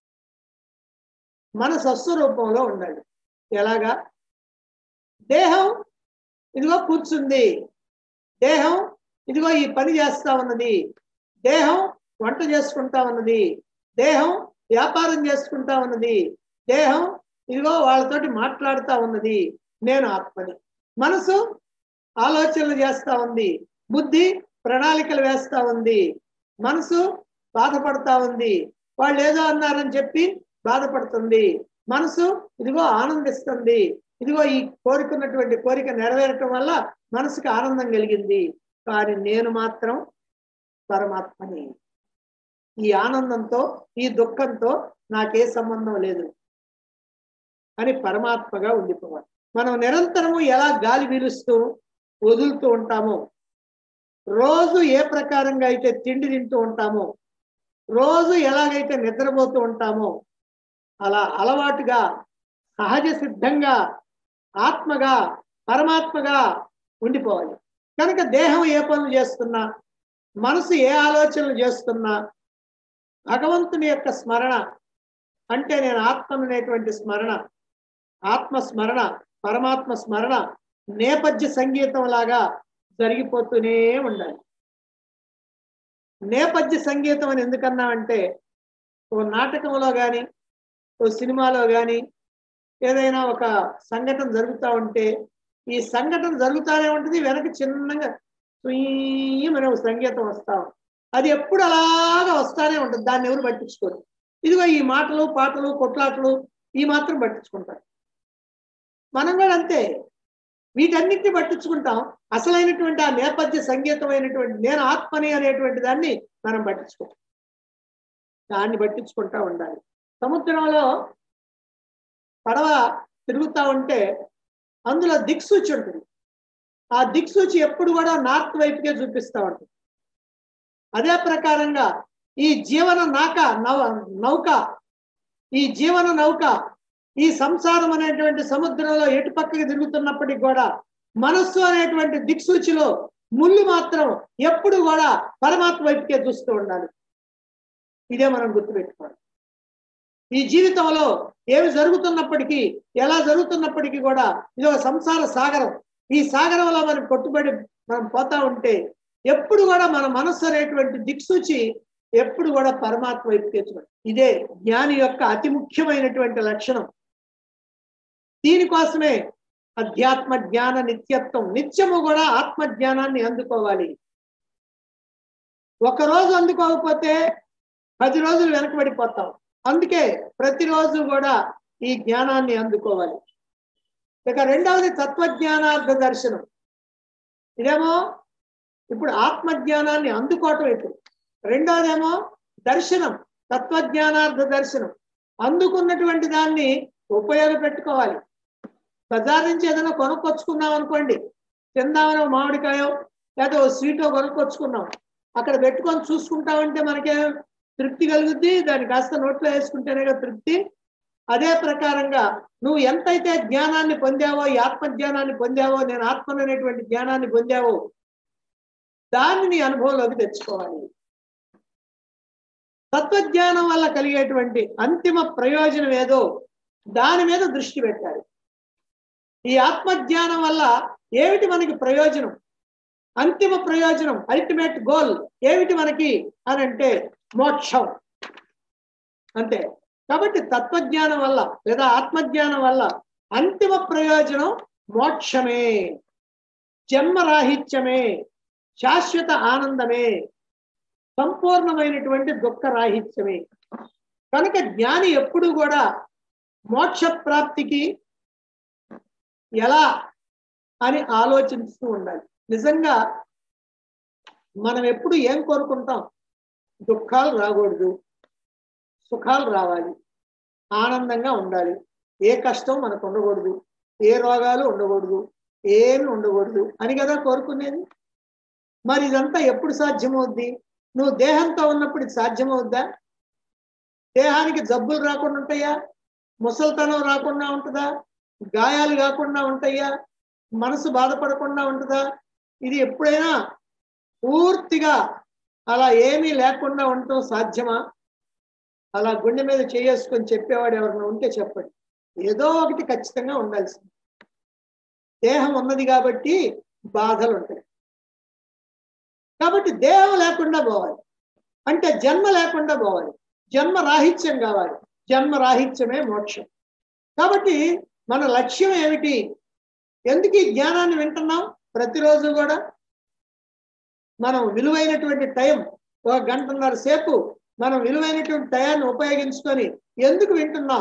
మన స్వస్వరూపంలో ఉండాలి ఎలాగా దేహం ఇదిగో కూర్చుంది దేహం ఇదిగో ఈ పని చేస్తా ఉన్నది దేహం వంట చేసుకుంటా ఉన్నది దేహం వ్యాపారం చేసుకుంటా ఉన్నది దేహం ఇదిగో వాళ్ళతోటి మాట్లాడుతా ఉన్నది నేను ఆత్మని మనసు ఆలోచనలు చేస్తా ఉంది బుద్ధి ప్రణాళికలు వేస్తా ఉంది మనసు బాధపడతా ఉంది వాళ్ళు ఏదో అన్నారని చెప్పి బాధపడుతుంది మనసు ఇదిగో ఆనందిస్తుంది ఇదిగో ఈ కోరుకున్నటువంటి కోరిక నెరవేరటం వల్ల మనసుకు ఆనందం కలిగింది కానీ నేను మాత్రం పరమాత్మని ఈ ఆనందంతో ఈ దుఃఖంతో నాకే సంబంధం లేదు అని పరమాత్మగా ఉండిపోవాలి మనం నిరంతరము ఎలా గాలి పీలుస్తూ వదులుతూ ఉంటామో రోజు ఏ ప్రకారంగా అయితే తిండి తింటూ ఉంటామో రోజు ఎలాగైతే నిద్రపోతూ ఉంటామో అలా అలవాటుగా సహజ సిద్ధంగా ఆత్మగా పరమాత్మగా ఉండిపోవాలి కనుక దేహం ఏ పనులు చేస్తున్నా మనసు ఏ ఆలోచనలు చేస్తున్నా భగవంతుని యొక్క స్మరణ అంటే నేను ఆత్మననేటువంటి స్మరణ ఆత్మ స్మరణ పరమాత్మ స్మరణ నేపథ్య సంగీతం లాగా జరిగిపోతూనే ఉండాలి నేపథ్య సంగీతం అని ఎందుకన్నా అంటే ఓ నాటకంలో కానీ ఓ సినిమాలో కానీ ఏదైనా ఒక సంఘటన జరుగుతూ ఉంటే ఈ సంఘటన జరుగుతానే ఉంటుంది వెనక చిన్నగా సుయ్యమనే ఒక సంగీతం వస్తా ఉంటుంది. అది ఎప్పుడు అలాగా వస్తానే ఉంటుంది దాన్ని ఎవరు పట్టించుకోరు ఇదిగో ఈ మాటలు పాటలు కొట్లాటలు ఈ మాత్రం పట్టించుకుంటారు మనం కూడా అంతే వీటన్నిటిని పట్టించుకుంటాం అసలైనటువంటి ఆ నేపథ్య సంగీతమైనటువంటి నేను ఆత్మని అనేటువంటి దాన్ని మనం పట్టించుకుంటాం దాన్ని పట్టించుకుంటా ఉండాలి సముద్రంలో పడవ తిరుగుతూ ఉంటే అందులో దిక్సూచి ఉంటుంది ఆ దిక్సూచి ఎప్పుడు కూడా నార్త్ వైపుకే చూపిస్తూ ఉంటుంది అదే ప్రకారంగా ఈ జీవన నాక నవ నౌక ఈ జీవన నౌక ఈ సంసారం అనేటువంటి సముద్రంలో ఎటు పక్కకి తిరుగుతున్నప్పటికి కూడా మనస్సు అనేటువంటి దిక్సూచిలో ముళ్ళు మాత్రం ఎప్పుడు కూడా పరమాత్మ వైపుకే చూస్తూ ఉండాలి ఇదే మనం గుర్తుపెట్టుకోవాలి ఈ జీవితంలో ఏమి జరుగుతున్నప్పటికీ ఎలా జరుగుతున్నప్పటికీ కూడా ఇది ఒక సంసార సాగరం ఈ సాగరంలో మనం కొట్టుబడి మనం పోతా ఉంటే ఎప్పుడు కూడా మన మనస్సు అనేటువంటి దిక్సూచి ఎప్పుడు కూడా పరమాత్మ వైపుకే చూడాలి ఇదే జ్ఞాని యొక్క అతి ముఖ్యమైనటువంటి లక్షణం దీనికోసమే అధ్యాత్మ జ్ఞాన నిత్యత్వం నిత్యము కూడా ఆత్మ జ్ఞానాన్ని అందుకోవాలి ఒక రోజు అందుకోకపోతే పది రోజులు వెనకబడిపోతాం అందుకే ప్రతిరోజు కూడా ఈ జ్ఞానాన్ని అందుకోవాలి ఇక రెండవది తత్వజ్ఞానార్థ దర్శనం ఇదేమో ఇప్పుడు ఆత్మ జ్ఞానాన్ని అందుకోవటం ఇప్పుడు రెండవదేమో దర్శనం తత్వజ్ఞానార్థ దర్శనం అందుకున్నటువంటి దాన్ని ఉపయోగపెట్టుకోవాలి బజార్ నుంచి ఏదైనా కొనుక్కొచ్చుకున్నాం అనుకోండి తిందామని ఓ మామిడికాయో లేదా ఓ స్వీటో కొనుక్కొచ్చుకున్నాం అక్కడ పెట్టుకొని చూసుకుంటామంటే మనకేం తృప్తి కలుగుద్ది దాన్ని కాస్త నోట్లో వేసుకుంటేనే కదా తృప్తి అదే ప్రకారంగా నువ్వు ఎంతైతే జ్ఞానాన్ని పొందావో ఈ ఆత్మ జ్ఞానాన్ని పొందావో నేను ఆత్మను అనేటువంటి జ్ఞానాన్ని పొందావో దాన్ని నీ అనుభవంలోకి తెచ్చుకోవాలి తత్వజ్ఞానం వల్ల కలిగేటువంటి అంతిమ ప్రయోజనం ఏదో దాని మీద దృష్టి పెట్టాలి ఈ ఆత్మజ్ఞానం వల్ల ఏమిటి మనకి ప్రయోజనం అంతిమ ప్రయోజనం అల్టిమేట్ గోల్ ఏమిటి మనకి అని అంటే మోక్షం అంతే కాబట్టి తత్వజ్ఞానం వల్ల లేదా ఆత్మజ్ఞానం వల్ల అంతిమ ప్రయోజనం మోక్షమే జన్మరాహిత్యమే శాశ్వత ఆనందమే సంపూర్ణమైనటువంటి దుఃఖ రాహిత్యమే కనుక జ్ఞాని ఎప్పుడు కూడా మోక్ష ప్రాప్తికి ఎలా అని ఆలోచిస్తూ ఉండాలి నిజంగా మనం ఎప్పుడు ఏం కోరుకుంటాం దుఃఖాలు రాకూడదు సుఖాలు రావాలి ఆనందంగా ఉండాలి ఏ కష్టం మనకు ఉండకూడదు ఏ రోగాలు ఉండకూడదు ఏమి ఉండకూడదు అని కదా కోరుకునేది మరి ఇదంతా ఎప్పుడు సాధ్యమవుద్ది నువ్వు దేహంతో ఉన్నప్పుడు ఇది సాధ్యమవుద్దా దేహానికి జబ్బులు రాకుండా ఉంటాయా ముసల్తనం రాకుండా ఉంటుందా గాయాలు కాకుండా ఉంటాయా మనసు బాధపడకుండా ఉంటుందా ఇది ఎప్పుడైనా పూర్తిగా అలా ఏమీ లేకుండా ఉండటం సాధ్యమా అలా గుండె మీద చేసుకొని చెప్పేవాడు ఎవరైనా ఉంటే చెప్పండి ఏదో ఒకటి ఖచ్చితంగా ఉండాల్సింది దేహం ఉన్నది కాబట్టి బాధలు ఉంటాయి కాబట్టి దేహం లేకుండా పోవాలి అంటే జన్మ లేకుండా పోవాలి జన్మ రాహిత్యం కావాలి జన్మ రాహిత్యమే మోక్షం కాబట్టి మన లక్ష్యం ఏమిటి ఎందుకు ఈ జ్ఞానాన్ని వింటున్నాం ప్రతిరోజు కూడా మనం విలువైనటువంటి టైం ఒక గంటన్నర సేపు మనం విలువైనటువంటి టయాన్ని ఉపయోగించుకొని ఎందుకు వింటున్నాం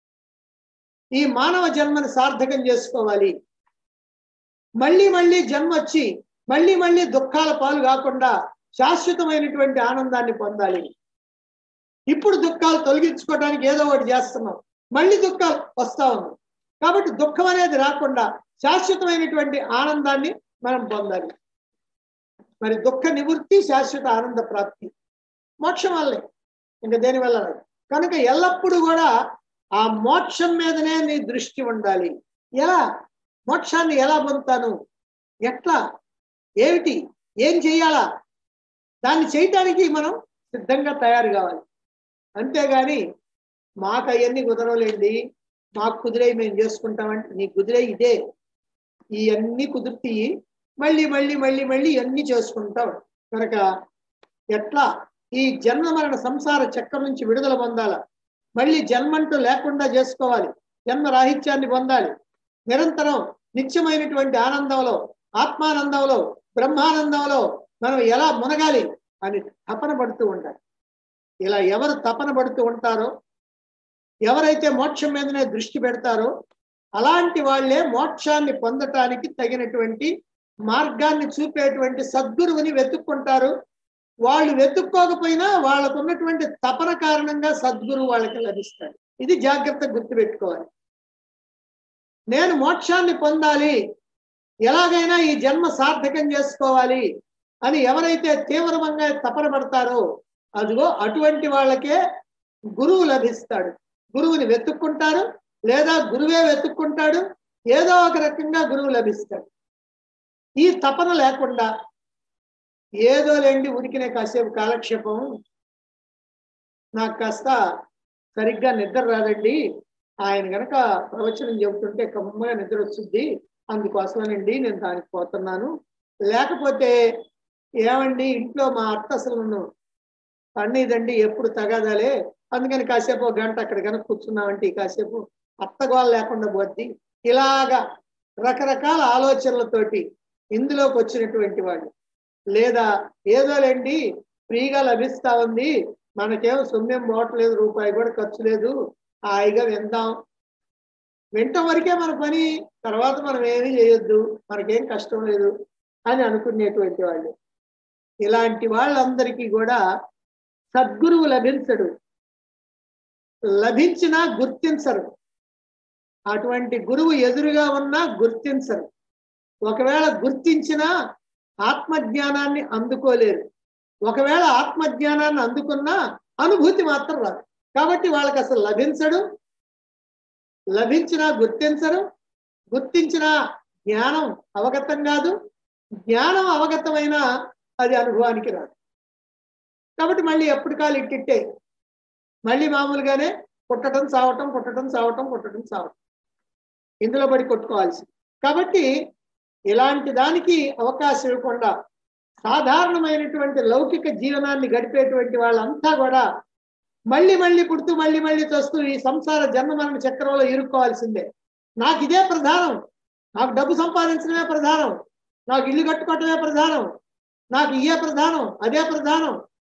ఈ మానవ జన్మని సార్థకం చేసుకోవాలి మళ్ళీ మళ్ళీ జన్మ వచ్చి మళ్ళీ మళ్ళీ దుఃఖాల పాలు కాకుండా శాశ్వతమైనటువంటి ఆనందాన్ని పొందాలి ఇప్పుడు దుఃఖాలు తొలగించుకోవడానికి ఏదో ఒకటి చేస్తున్నాం మళ్ళీ దుఃఖాలు వస్తా ఉన్నాయి కాబట్టి దుఃఖం అనేది రాకుండా శాశ్వతమైనటువంటి ఆనందాన్ని మనం పొందాలి మరి దుఃఖ నివృత్తి శాశ్వత ఆనంద ప్రాప్తి మోక్షం వల్లే ఇంకా దేని వల్ల రాదు. కనుక ఎల్లప్పుడూ కూడా ఆ మోక్షం మీదనే నీ దృష్టి ఉండాలి ఎలా మోక్షాన్ని ఎలా పొందుతాను ఎట్లా ఏమిటి ఏం చెయ్యాలా దాన్ని చేయటానికి మనం సిద్ధంగా తయారు కావాలి అంతేగాని మాకు అవన్నీ కుదరలేండి మాకు కుదిరే మేము చేసుకుంటామంటే నీ కుదిరే ఇదే ఇవన్నీ కుదురుతాయి మళ్ళీ మళ్ళీ మళ్ళీ మళ్ళీ ఇవన్నీ చేసుకుంటాం కనుక ఎట్లా ఈ జన్మ మరణ సంసార చక్రం నుంచి విడుదల పొందాల మళ్ళీ జన్మంటూ లేకుండా చేసుకోవాలి జన్మ రాహిత్యాన్ని పొందాలి నిరంతరం నిత్యమైనటువంటి ఆనందంలో ఆత్మానందంలో బ్రహ్మానందంలో మనం ఎలా మునగాలి అని తపన పడుతూ ఉండాలి ఇలా ఎవరు తపన పడుతూ ఉంటారో ఎవరైతే మోక్షం మీదనే దృష్టి పెడతారో అలాంటి వాళ్ళే మోక్షాన్ని పొందటానికి తగినటువంటి మార్గాన్ని చూపేటువంటి సద్గురువుని వెతుక్కుంటారు వాళ్ళు వెతుక్కోకపోయినా వాళ్ళకు ఉన్నటువంటి తపన కారణంగా సద్గురువు వాళ్ళకి లభిస్తాడు ఇది జాగ్రత్త గుర్తుపెట్టుకోవాలి నేను మోక్షాన్ని పొందాలి ఎలాగైనా ఈ జన్మ సార్థకం చేసుకోవాలి అని ఎవరైతే తీవ్రంగా తపన పడతారో అదిగో అటువంటి వాళ్ళకే గురువు లభిస్తాడు గురువుని వెతుక్కుంటారు లేదా గురువే వెతుక్కుంటాడు ఏదో ఒక రకంగా గురువు లభిస్తాడు ఈ తపన లేకుండా ఏదో లేండి ఉనికినే కాసేపు కాలక్షేపం నాకు కాస్త సరిగ్గా నిద్ర రాదండి ఆయన గనక ప్రవచనం చెబుతుంటే కమ్మగా నిద్ర వచ్చింది అందుకోసమేనండి నేను దానికి పోతున్నాను లేకపోతే ఏమండి ఇంట్లో మా అత్త అసలు నన్ను పన్నీదండి ఎప్పుడు తగాదాలే అందుకని కాసేపు ఒక గంట అక్కడ కనుక కూర్చున్నామంటే ఈ కాసేపు అత్తగోళ లేకుండా పోద్ది ఇలాగా రకరకాల ఆలోచనలతోటి ఇందులోకి వచ్చినటువంటి వాళ్ళు లేదా ఏదోలేండి ఫ్రీగా లభిస్తా ఉంది మనకేం సొమ్మేం పోవట్లేదు రూపాయి కూడా ఖర్చు లేదు హాయిగా విందాం వింటం వరకే మన పని తర్వాత మనం ఏమీ చేయొద్దు మనకేం కష్టం లేదు అని అనుకునేటువంటి వాళ్ళు ఇలాంటి వాళ్ళందరికీ కూడా సద్గురువు లభించడు లభించినా గుర్తించరు అటువంటి గురువు ఎదురుగా ఉన్నా గుర్తించరు ఒకవేళ గుర్తించినా ఆత్మజ్ఞానాన్ని అందుకోలేరు ఒకవేళ ఆత్మజ్ఞానాన్ని అందుకున్నా అనుభూతి మాత్రం రాదు కాబట్టి వాళ్ళకి అసలు లభించడు లభించినా గుర్తించరు గుర్తించిన జ్ఞానం అవగతం కాదు జ్ఞానం అవగతమైన అది అనుభవానికి రాదు కాబట్టి మళ్ళీ ఎప్పుడు కాలు ఇట్టిట్టే మళ్ళీ మామూలుగానే పుట్టడం చావటం పుట్టడం చావటం పుట్టడం చావటం ఇందులో పడి కొట్టుకోవాల్సి కాబట్టి ఇలాంటి దానికి అవకాశం ఇవ్వకుండా సాధారణమైనటువంటి లౌకిక జీవనాన్ని గడిపేటువంటి వాళ్ళంతా కూడా మళ్ళీ మళ్ళీ పుడుతూ మళ్ళీ మళ్ళీ చూస్తూ ఈ సంసార జన్మ మరణ చక్రంలో ఇరుక్కోవాల్సిందే నాకు ఇదే ప్రధానం నాకు డబ్బు సంపాదించడమే ప్రధానం నాకు ఇల్లు కట్టుకోవటమే ప్రధానం నాకు ఇయే ప్రధానం అదే ప్రధానం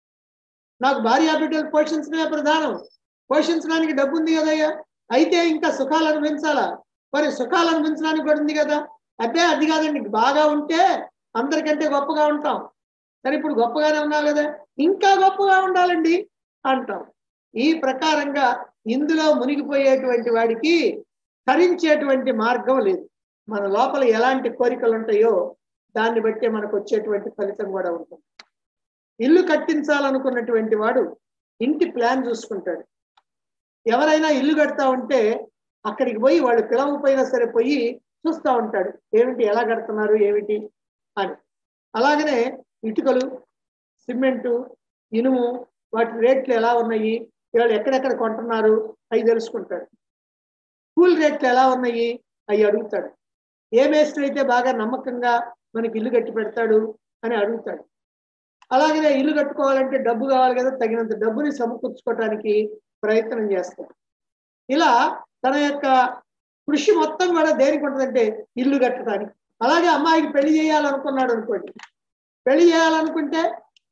నాకు భార్య బిడ్డలు పోషించడమే ప్రధానం పోషించడానికి డబ్బు ఉంది కదయ్యా అయితే ఇంకా సుఖాలు అనుభవించాలా మరి సుఖాలు అనుభవించడానికి కూడా ఉంది కదా అదే అది కాదండి బాగా ఉంటే అందరికంటే గొప్పగా ఉంటాం సరే ఇప్పుడు గొప్పగానే ఉన్నావు కదా ఇంకా గొప్పగా ఉండాలండి అంటాం ఈ ప్రకారంగా ఇందులో మునిగిపోయేటువంటి వాడికి తరించేటువంటి మార్గం లేదు మన లోపల ఎలాంటి కోరికలు ఉంటాయో దాన్ని బట్టే మనకు వచ్చేటువంటి ఫలితం కూడా ఉంటుంది ఇల్లు కట్టించాలనుకున్నటువంటి వాడు ఇంటి ప్లాన్ చూసుకుంటాడు ఎవరైనా ఇల్లు కడతా ఉంటే అక్కడికి పోయి వాళ్ళు పిలవకపోయినా సరే పోయి చూస్తూ ఉంటాడు ఏమిటి ఎలా కడుతున్నారు ఏమిటి అని అలాగనే ఇటుకలు సిమెంటు ఇనుము వాటి రేట్లు ఎలా ఉన్నాయి ఇవాళ ఎక్కడెక్కడ కొంటున్నారు అవి తెలుసుకుంటాడు కూల్ రేట్లు ఎలా ఉన్నాయి అవి అడుగుతాడు ఏ మేస్త్రి అయితే బాగా నమ్మకంగా మనకి ఇల్లు కట్టి పెడతాడు అని అడుగుతాడు అలాగనే ఇల్లు కట్టుకోవాలంటే డబ్బు కావాలి కదా తగినంత డబ్బుని సమకూర్చుకోవటానికి ప్రయత్నం చేస్తాడు ఇలా తన యొక్క కృషి మొత్తం కూడా దేనికి ఉంటుందంటే ఇల్లు కట్టడానికి అలాగే అమ్మాయికి పెళ్లి చేయాలనుకున్నాడు అనుకోండి పెళ్లి చేయాలనుకుంటే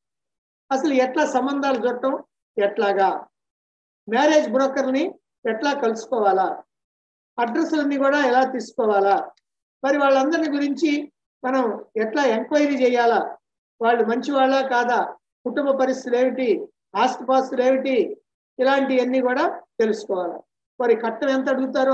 అసలు ఎట్లా సంబంధాలు చుట్టం ఎట్లాగా మ్యారేజ్ బ్రోకర్ని ఎట్లా కలుసుకోవాలా అడ్రస్లన్నీ కూడా ఎలా తీసుకోవాలా మరి వాళ్ళందరిని గురించి మనం ఎట్లా ఎంక్వైరీ చేయాలా వాళ్ళు మంచి వాళ్ళా కాదా కుటుంబ పరిస్థితులు ఏమిటి ఆస్తిపాస్తులు ఏమిటి ఇలాంటివన్నీ కూడా తెలుసుకోవాలి మరి కట్టం ఎంత అడుగుతారో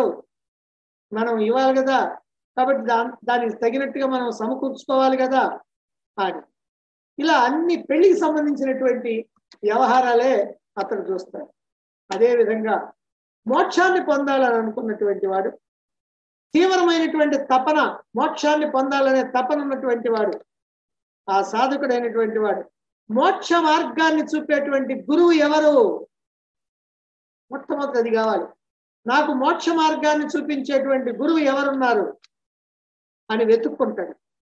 మనం ఇవ్వాలి కదా కాబట్టి దా దానికి తగినట్టుగా మనం సమకూర్చుకోవాలి కదా అని ఇలా అన్ని పెళ్లికి సంబంధించినటువంటి వ్యవహారాలే అతను చూస్తాడు అదే విధంగా మోక్షాన్ని పొందాలని అనుకున్నటువంటి వాడు తీవ్రమైనటువంటి తపన మోక్షాన్ని పొందాలనే తపన ఉన్నటువంటి వాడు ఆ సాధకుడైనటువంటి వాడు మోక్ష మార్గాన్ని చూపేటువంటి గురువు ఎవరు మొట్టమొదటి అది కావాలి నాకు మోక్ష మార్గాన్ని చూపించేటువంటి గురువు ఎవరున్నారు అని వెతుక్కుంటాడు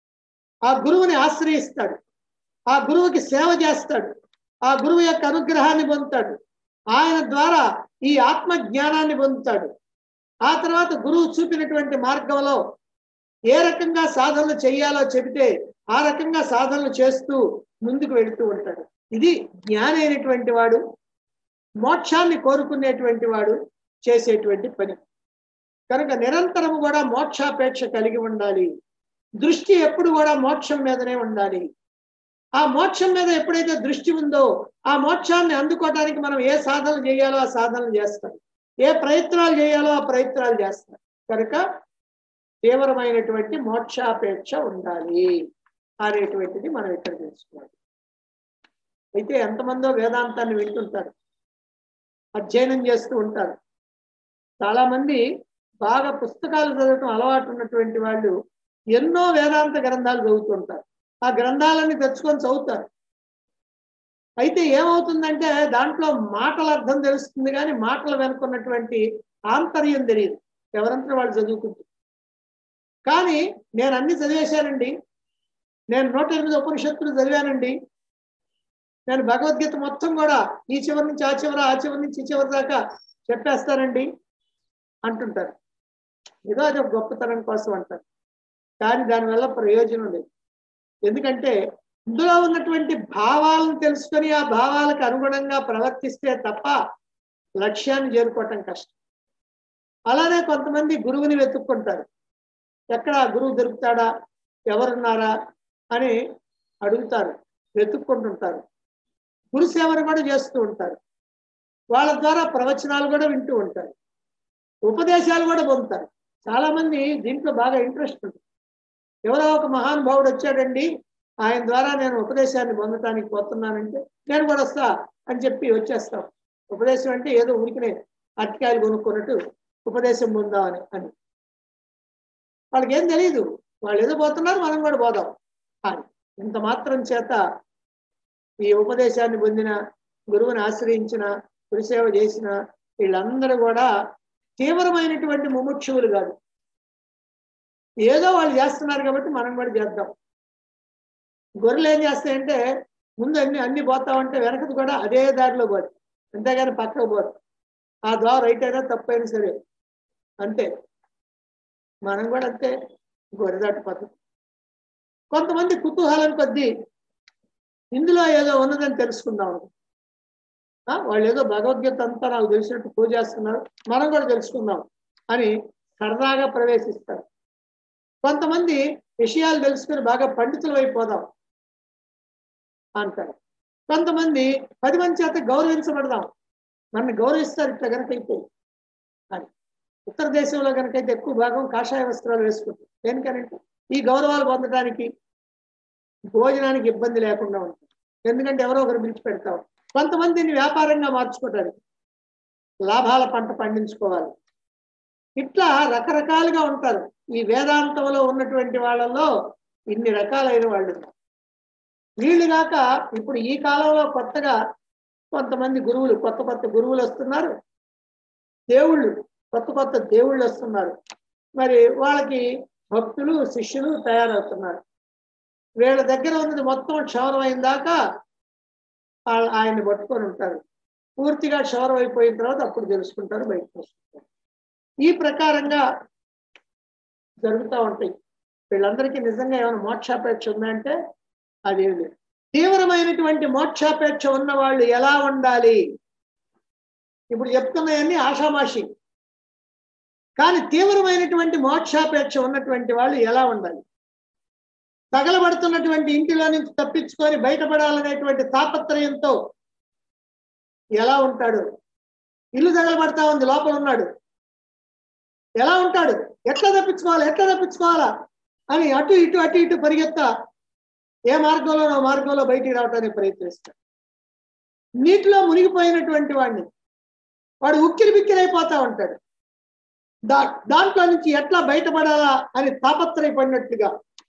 ఆ గురువుని ఆశ్రయిస్తాడు ఆ గురువుకి సేవ చేస్తాడు ఆ గురువు యొక్క అనుగ్రహాన్ని పొందుతాడు ఆయన ద్వారా ఈ ఆత్మ జ్ఞానాన్ని పొందుతాడు ఆ తర్వాత గురువు చూపినటువంటి మార్గంలో ఏ రకంగా సాధనలు చేయాలో చెబితే ఆ రకంగా సాధనలు చేస్తూ ముందుకు వెళుతూ ఉంటాడు ఇది జ్ఞాని అయినటువంటి వాడు మోక్షాన్ని కోరుకునేటువంటి వాడు చేసేటువంటి పని కనుక నిరంతరము కూడా మోక్షాపేక్ష కలిగి ఉండాలి దృష్టి ఎప్పుడు కూడా మోక్షం మీదనే ఉండాలి ఆ మోక్షం మీద ఎప్పుడైతే దృష్టి ఉందో ఆ మోక్షాన్ని అందుకోవడానికి మనం ఏ సాధనలు చేయాలో ఆ సాధనలు చేస్తాం ఏ ప్రయత్నాలు చేయాలో ఆ ప్రయత్నాలు చేస్తాం కనుక తీవ్రమైనటువంటి మోక్షాపేక్ష ఉండాలి అనేటువంటిది మనం ఇక్కడ తెలుసుకోవాలి అయితే ఎంతమందో వేదాంతాన్ని వింటుంటారు అధ్యయనం చేస్తూ ఉంటారు చాలా మంది బాగా పుస్తకాలు చదవటం అలవాటు ఉన్నటువంటి వాళ్ళు ఎన్నో వేదాంత గ్రంథాలు చదువుతుంటారు ఆ గ్రంథాలన్నీ తెచ్చుకొని చదువుతారు అయితే ఏమవుతుందంటే దాంట్లో మాటల అర్థం తెలుస్తుంది కానీ మాటల వెనుకున్నటువంటి ఆంతర్యం తెలియదు ఎవరంతా వాళ్ళు చదువుకుంటారు కానీ నేను అన్ని చదివేశానండి నేను నూట ఎనిమిది ఉపనిషత్తులు చదివానండి నేను భగవద్గీత మొత్తం కూడా ఈ చివరి నుంచి ఆ చివర ఆ చివరి నుంచి ఈ చివరి దాకా చెప్పేస్తానండి అంటుంటారు ఏదో అది ఒక గొప్పతనం కోసం అంటారు కానీ దానివల్ల ప్రయోజనం లేదు ఎందుకంటే ఇందులో ఉన్నటువంటి భావాలను తెలుసుకొని ఆ భావాలకు అనుగుణంగా ప్రవర్తిస్తే తప్ప లక్ష్యాన్ని చేరుకోవటం కష్టం అలానే కొంతమంది గురువుని వెతుక్కుంటారు ఎక్కడ గురువు దొరుకుతాడా ఎవరున్నారా అని అడుగుతారు వెతుక్కుంటుంటారు గురు సేవను కూడా చేస్తూ ఉంటారు వాళ్ళ ద్వారా ప్రవచనాలు కూడా వింటూ ఉంటారు ఉపదేశాలు కూడా పొందుతారు చాలా మంది దీంట్లో బాగా ఇంట్రెస్ట్ ఉంటుంది ఎవరో ఒక మహానుభావుడు వచ్చాడండి ఆయన ద్వారా నేను ఉపదేశాన్ని పొందటానికి పోతున్నానంటే నేను కూడా వస్తా అని చెప్పి వచ్చేస్తాం ఉపదేశం అంటే ఏదో ఉనికినే అరటికాయలు కొనుక్కున్నట్టు ఉపదేశం పొందామని అని వాళ్ళకి ఏం తెలియదు వాళ్ళు ఏదో పోతున్నారు మనం కూడా పోదాం అని ఇంత మాత్రం చేత ఈ ఉపదేశాన్ని పొందిన గురువుని ఆశ్రయించిన గురుసేవ చేసిన వీళ్ళందరూ కూడా తీవ్రమైనటువంటి ముముక్షువులు కాదు ఏదో వాళ్ళు చేస్తున్నారు కాబట్టి మనం కూడా చేద్దాం గొర్రెలు ఏం చేస్తాయంటే ముందు అన్ని అన్ని పోతా ఉంటే వెనకది కూడా అదే దారిలో పోదు అంతేగాని పక్కకు పోదు ఆ ద్వారా రైట్ అయినా తప్పైనా సరే అంతే మనం కూడా అంతే గొర్రె దాటి పద్ధతి కొంతమంది కుతూహలం కొద్దీ ఇందులో ఏదో ఉన్నదని తెలుసుకుందాం ఆ, వాళ్ళు ఏదో భగవద్గీత అంతా నాకు తెలిసినట్టు పూజ చేస్తున్నారు మనం కూడా తెలుసుకుందాం అని సరదాగా ప్రవేశిస్తారు కొంతమంది విషయాలు తెలుసుకుని బాగా పండితులు అయిపోదాం అంటారు కొంతమంది పది మంది చేత గౌరవించబడదాం నన్ను గౌరవిస్తారు ఇట్లా కనుకైతే అని ఉత్తర దేశంలో కనుకైతే ఎక్కువ భాగం కాషాయ వస్త్రాలు వేసుకుంటారు దేనికనంటే ఈ గౌరవాలు పొందడానికి భోజనానికి ఇబ్బంది లేకుండా ఉంటుంది ఎందుకంటే ఎవరో ఒకరు పిలిచి పెడతాం కొంతమందిని వ్యాపారంగా మార్చుకోవడానికి లాభాల పంట పండించుకోవాలి ఇట్లా రకరకాలుగా ఉంటారు ఈ వేదాంతంలో ఉన్నటువంటి వాళ్ళలో ఇన్ని రకాలైన వాళ్ళు ఉన్నారు. వీళ్ళు కాక ఇప్పుడు ఈ కాలంలో కొత్తగా కొంతమంది గురువులు కొత్త కొత్త గురువులు వస్తున్నారు దేవుళ్ళు కొత్త కొత్త దేవుళ్ళు వస్తున్నారు మరి వాళ్ళకి భక్తులు శిష్యులు తయారవుతున్నారు వీళ్ళ దగ్గర ఉన్నది మొత్తం క్షవరం అయిన దాకా ఆ- ఆయన్ని పట్టుకొని ఉంటారు పూర్తిగా క్షవరం అయిపోయిన తర్వాత అప్పుడు తెలుసుకుంటారు బయటకు వస్తుంటారు ఈ ప్రకారంగా జరుగుతూ ఉంటాయి వీళ్ళందరికీ నిజంగా ఏమైనా మోక్షాపేక్ష ఉందంటే అదేం లేదు తీవ్రమైనటువంటి మోక్షాపేక్ష ఉన్న వాళ్ళు ఎలా ఉండాలి ఇప్పుడు చెప్తున్నవన్నీ ఆషామాషి కానీ తీవ్రమైనటువంటి మోక్షాపేక్ష ఉన్నటువంటి వాళ్ళు ఎలా ఉండాలి తగలబడుతున్నటువంటి ఇంటిలో నుంచి తప్పించుకొని బయటపడాలనేటువంటి తాపత్రయంతో ఎలా ఉంటాడు ఇల్లు తగలబడతా ఉంది లోపల ఉన్నాడు ఎలా ఉంటాడు ఎట్లా తప్పించుకోవాలి ఎట్లా తప్పించుకోవాలా అని అటు ఇటు అటు ఇటు పరిగెత్తా ఏ మార్గంలో మార్గంలో బయటికి రావడానికి ప్రయత్నిస్తాడు నీటిలో మునిగిపోయినటువంటి వాడిని వాడు ఉక్కిరి బిక్కిరైపోతా ఉంటాడు దా దాంట్లో నుంచి ఎట్లా బయటపడాలా అని తాపత్రయపడినట్లుగా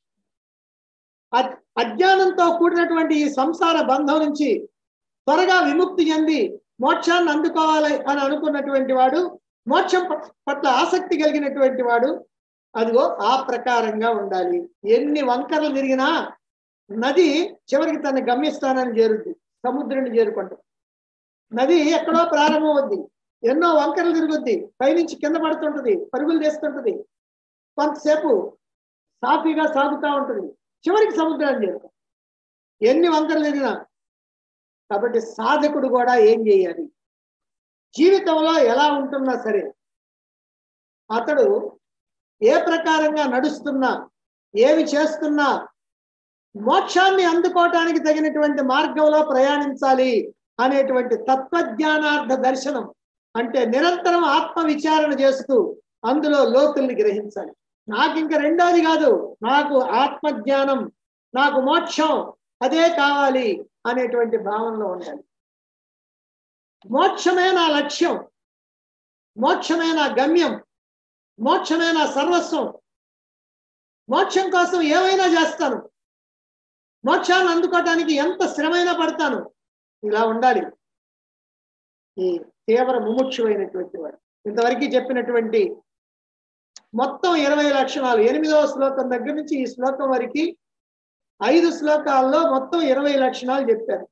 అ- అజ్ఞానంతో కూడినటువంటి ఈ సంసార బంధం నుంచి త్వరగా విముక్తి చెంది మోక్షాన్ని అందుకోవాలి అని అనుకున్నటువంటి వాడు మోక్షం ప- పట్ల ఆసక్తి కలిగినటువంటి వాడు అదిగో ఆ ప్రకారంగా ఉండాలి ఎన్ని వంకరలు తిరిగినా నది చివరికి తన గమ్యస్థానాన్ని చేరుద్ది సముద్రాన్ని చేరుకుంటుంది నది ఎక్కడో ప్రారంభం అవుద్ది ఎన్నో వంకరలు తిరుగుద్ది పైనుంచి కింద పడుతుంటది పరుగులు తీస్తుంటది కొంతసేపు సాఫీగా సాగుతూ ఉంటుంది చివరికి సముద్రాన్ని చేరుకుంటుంది ఎన్ని వంకరలు తిరిగినా కాబట్టి సాధకుడు కూడా ఏం చేయాలి జీవితంలో ఎలా ఉంటున్నా సరే అతడు ఏ ప్రకారంగా నడుస్తున్నా ఏమి చేస్తున్నా మోక్షాన్ని అందుకోవటానికి తగినటువంటి మార్గంలో ప్రయాణించాలి అనేటువంటి తత్వజ్ఞానార్థ దర్శనం అంటే నిరంతరం ఆత్మ విచారణ చేస్తూ అందులో లోతుల్ని గ్రహించాలి నాకు ఇంకా రెండోది కాదు నాకు ఆత్మజ్ఞానం నాకు మోక్షం అదే కావాలి అనేటువంటి భావనలో ఉండాలి మోక్షమే నా లక్ష్యం మోక్షమే నా గమ్యం మోక్షమే నా సర్వస్వం మోక్షం కోసం ఏమైనా చేస్తాను మోక్షాన్ని అందుకోవటానికి ఎంత శ్రమైనా పడతాను ఇలా ఉండాలి ఈ తీవ్ర ముముక్షువైనటువంటి వాడు ఇంతవరకు చెప్పినటువంటి మొత్తం ఇరవై లక్షణాలు ఎనిమిదవ శ్లోకం దగ్గర నుంచి ఈ శ్లోకం వరకు ఐదు శ్లోకాల్లో మొత్తం ఇరవై లక్షణాలు చెప్పారు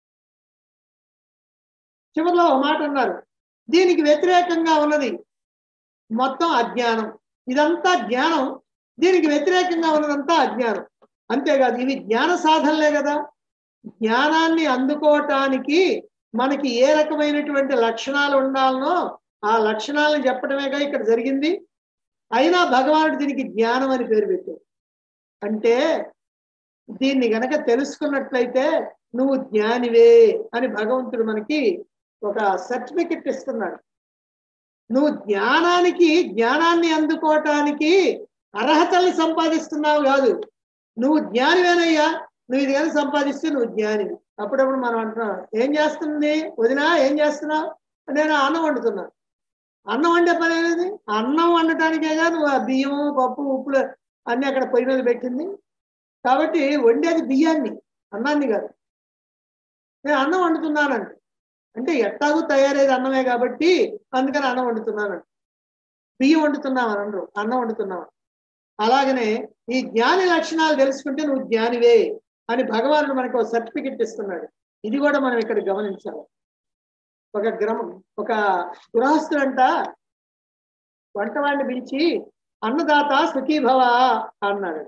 చివరిలో ఒక మాట అన్నారు దీనికి వ్యతిరేకంగా ఉన్నది మొత్తం అజ్ఞానం ఇదంతా జ్ఞానం దీనికి వ్యతిరేకంగా ఉన్నదంతా అజ్ఞానం అంతేకాదు ఇవి జ్ఞాన సాధనలే కదా జ్ఞానాన్ని అందుకోవటానికి మనకి ఏ రకమైనటువంటి లక్షణాలు ఉండాలనో ఆ లక్షణాలను చెప్పడమేగా ఇక్కడ జరిగింది అయినా భగవానుడు దీనికి జ్ఞానం అని పేరు పెట్టాడు అంటే దీన్ని గనక తెలుసుకున్నట్లయితే నువ్వు జ్ఞానివే అని భగవంతుడు మనకి ఒక సర్టిఫికెట్ ఇస్తున్నాడు నువ్వు జ్ఞానానికి జ్ఞానాన్ని అందుకోవటానికి అర్హతల్ని సంపాదిస్తున్నావు కాదు నువ్వు జ్ఞానివేనయ్యా నువ్వు ఇది కానీ సంపాదిస్తే నువ్వు జ్ఞానివి అప్పుడప్పుడు మనం అంటున్నాం ఏం చేస్తుంది వదినా ఏం చేస్తున్నావు నేను అన్నం వండుతున్నా అన్నం వండే పని అనేది అన్నం వండటానికేగా నువ్వు ఆ బియ్యము పప్పు ఉప్పులు అన్ని అక్కడ పొయ్యి మీద పెట్టింది కాబట్టి వండేది బియ్యాన్ని అన్నాన్ని కాదు నేను అన్నం వండుతున్నానంట అంటే ఎట్టాగూ తయారయ్యేది అన్నమే కాబట్టి అందుకని అన్నం వండుతున్నానంట బియ్యం వండుతున్నావు అని అనరు అన్నం వండుతున్నావు అలాగనే ఈ జ్ఞాని లక్షణాలు తెలుసుకుంటే నువ్వు జ్ఞానివే అని భగవానుడు మనకు ఒక సర్టిఫికెట్ ఇస్తున్నాడు ఇది కూడా మనం ఇక్కడ గమనించాలి ఒక గ్రమం ఒక గృహస్థుడంట వంటవాడిని పిలిచి అన్నదాత సుఖీభవ అన్నాడు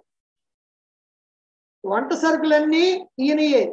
వంట సరుకులన్నీ ఈయనయే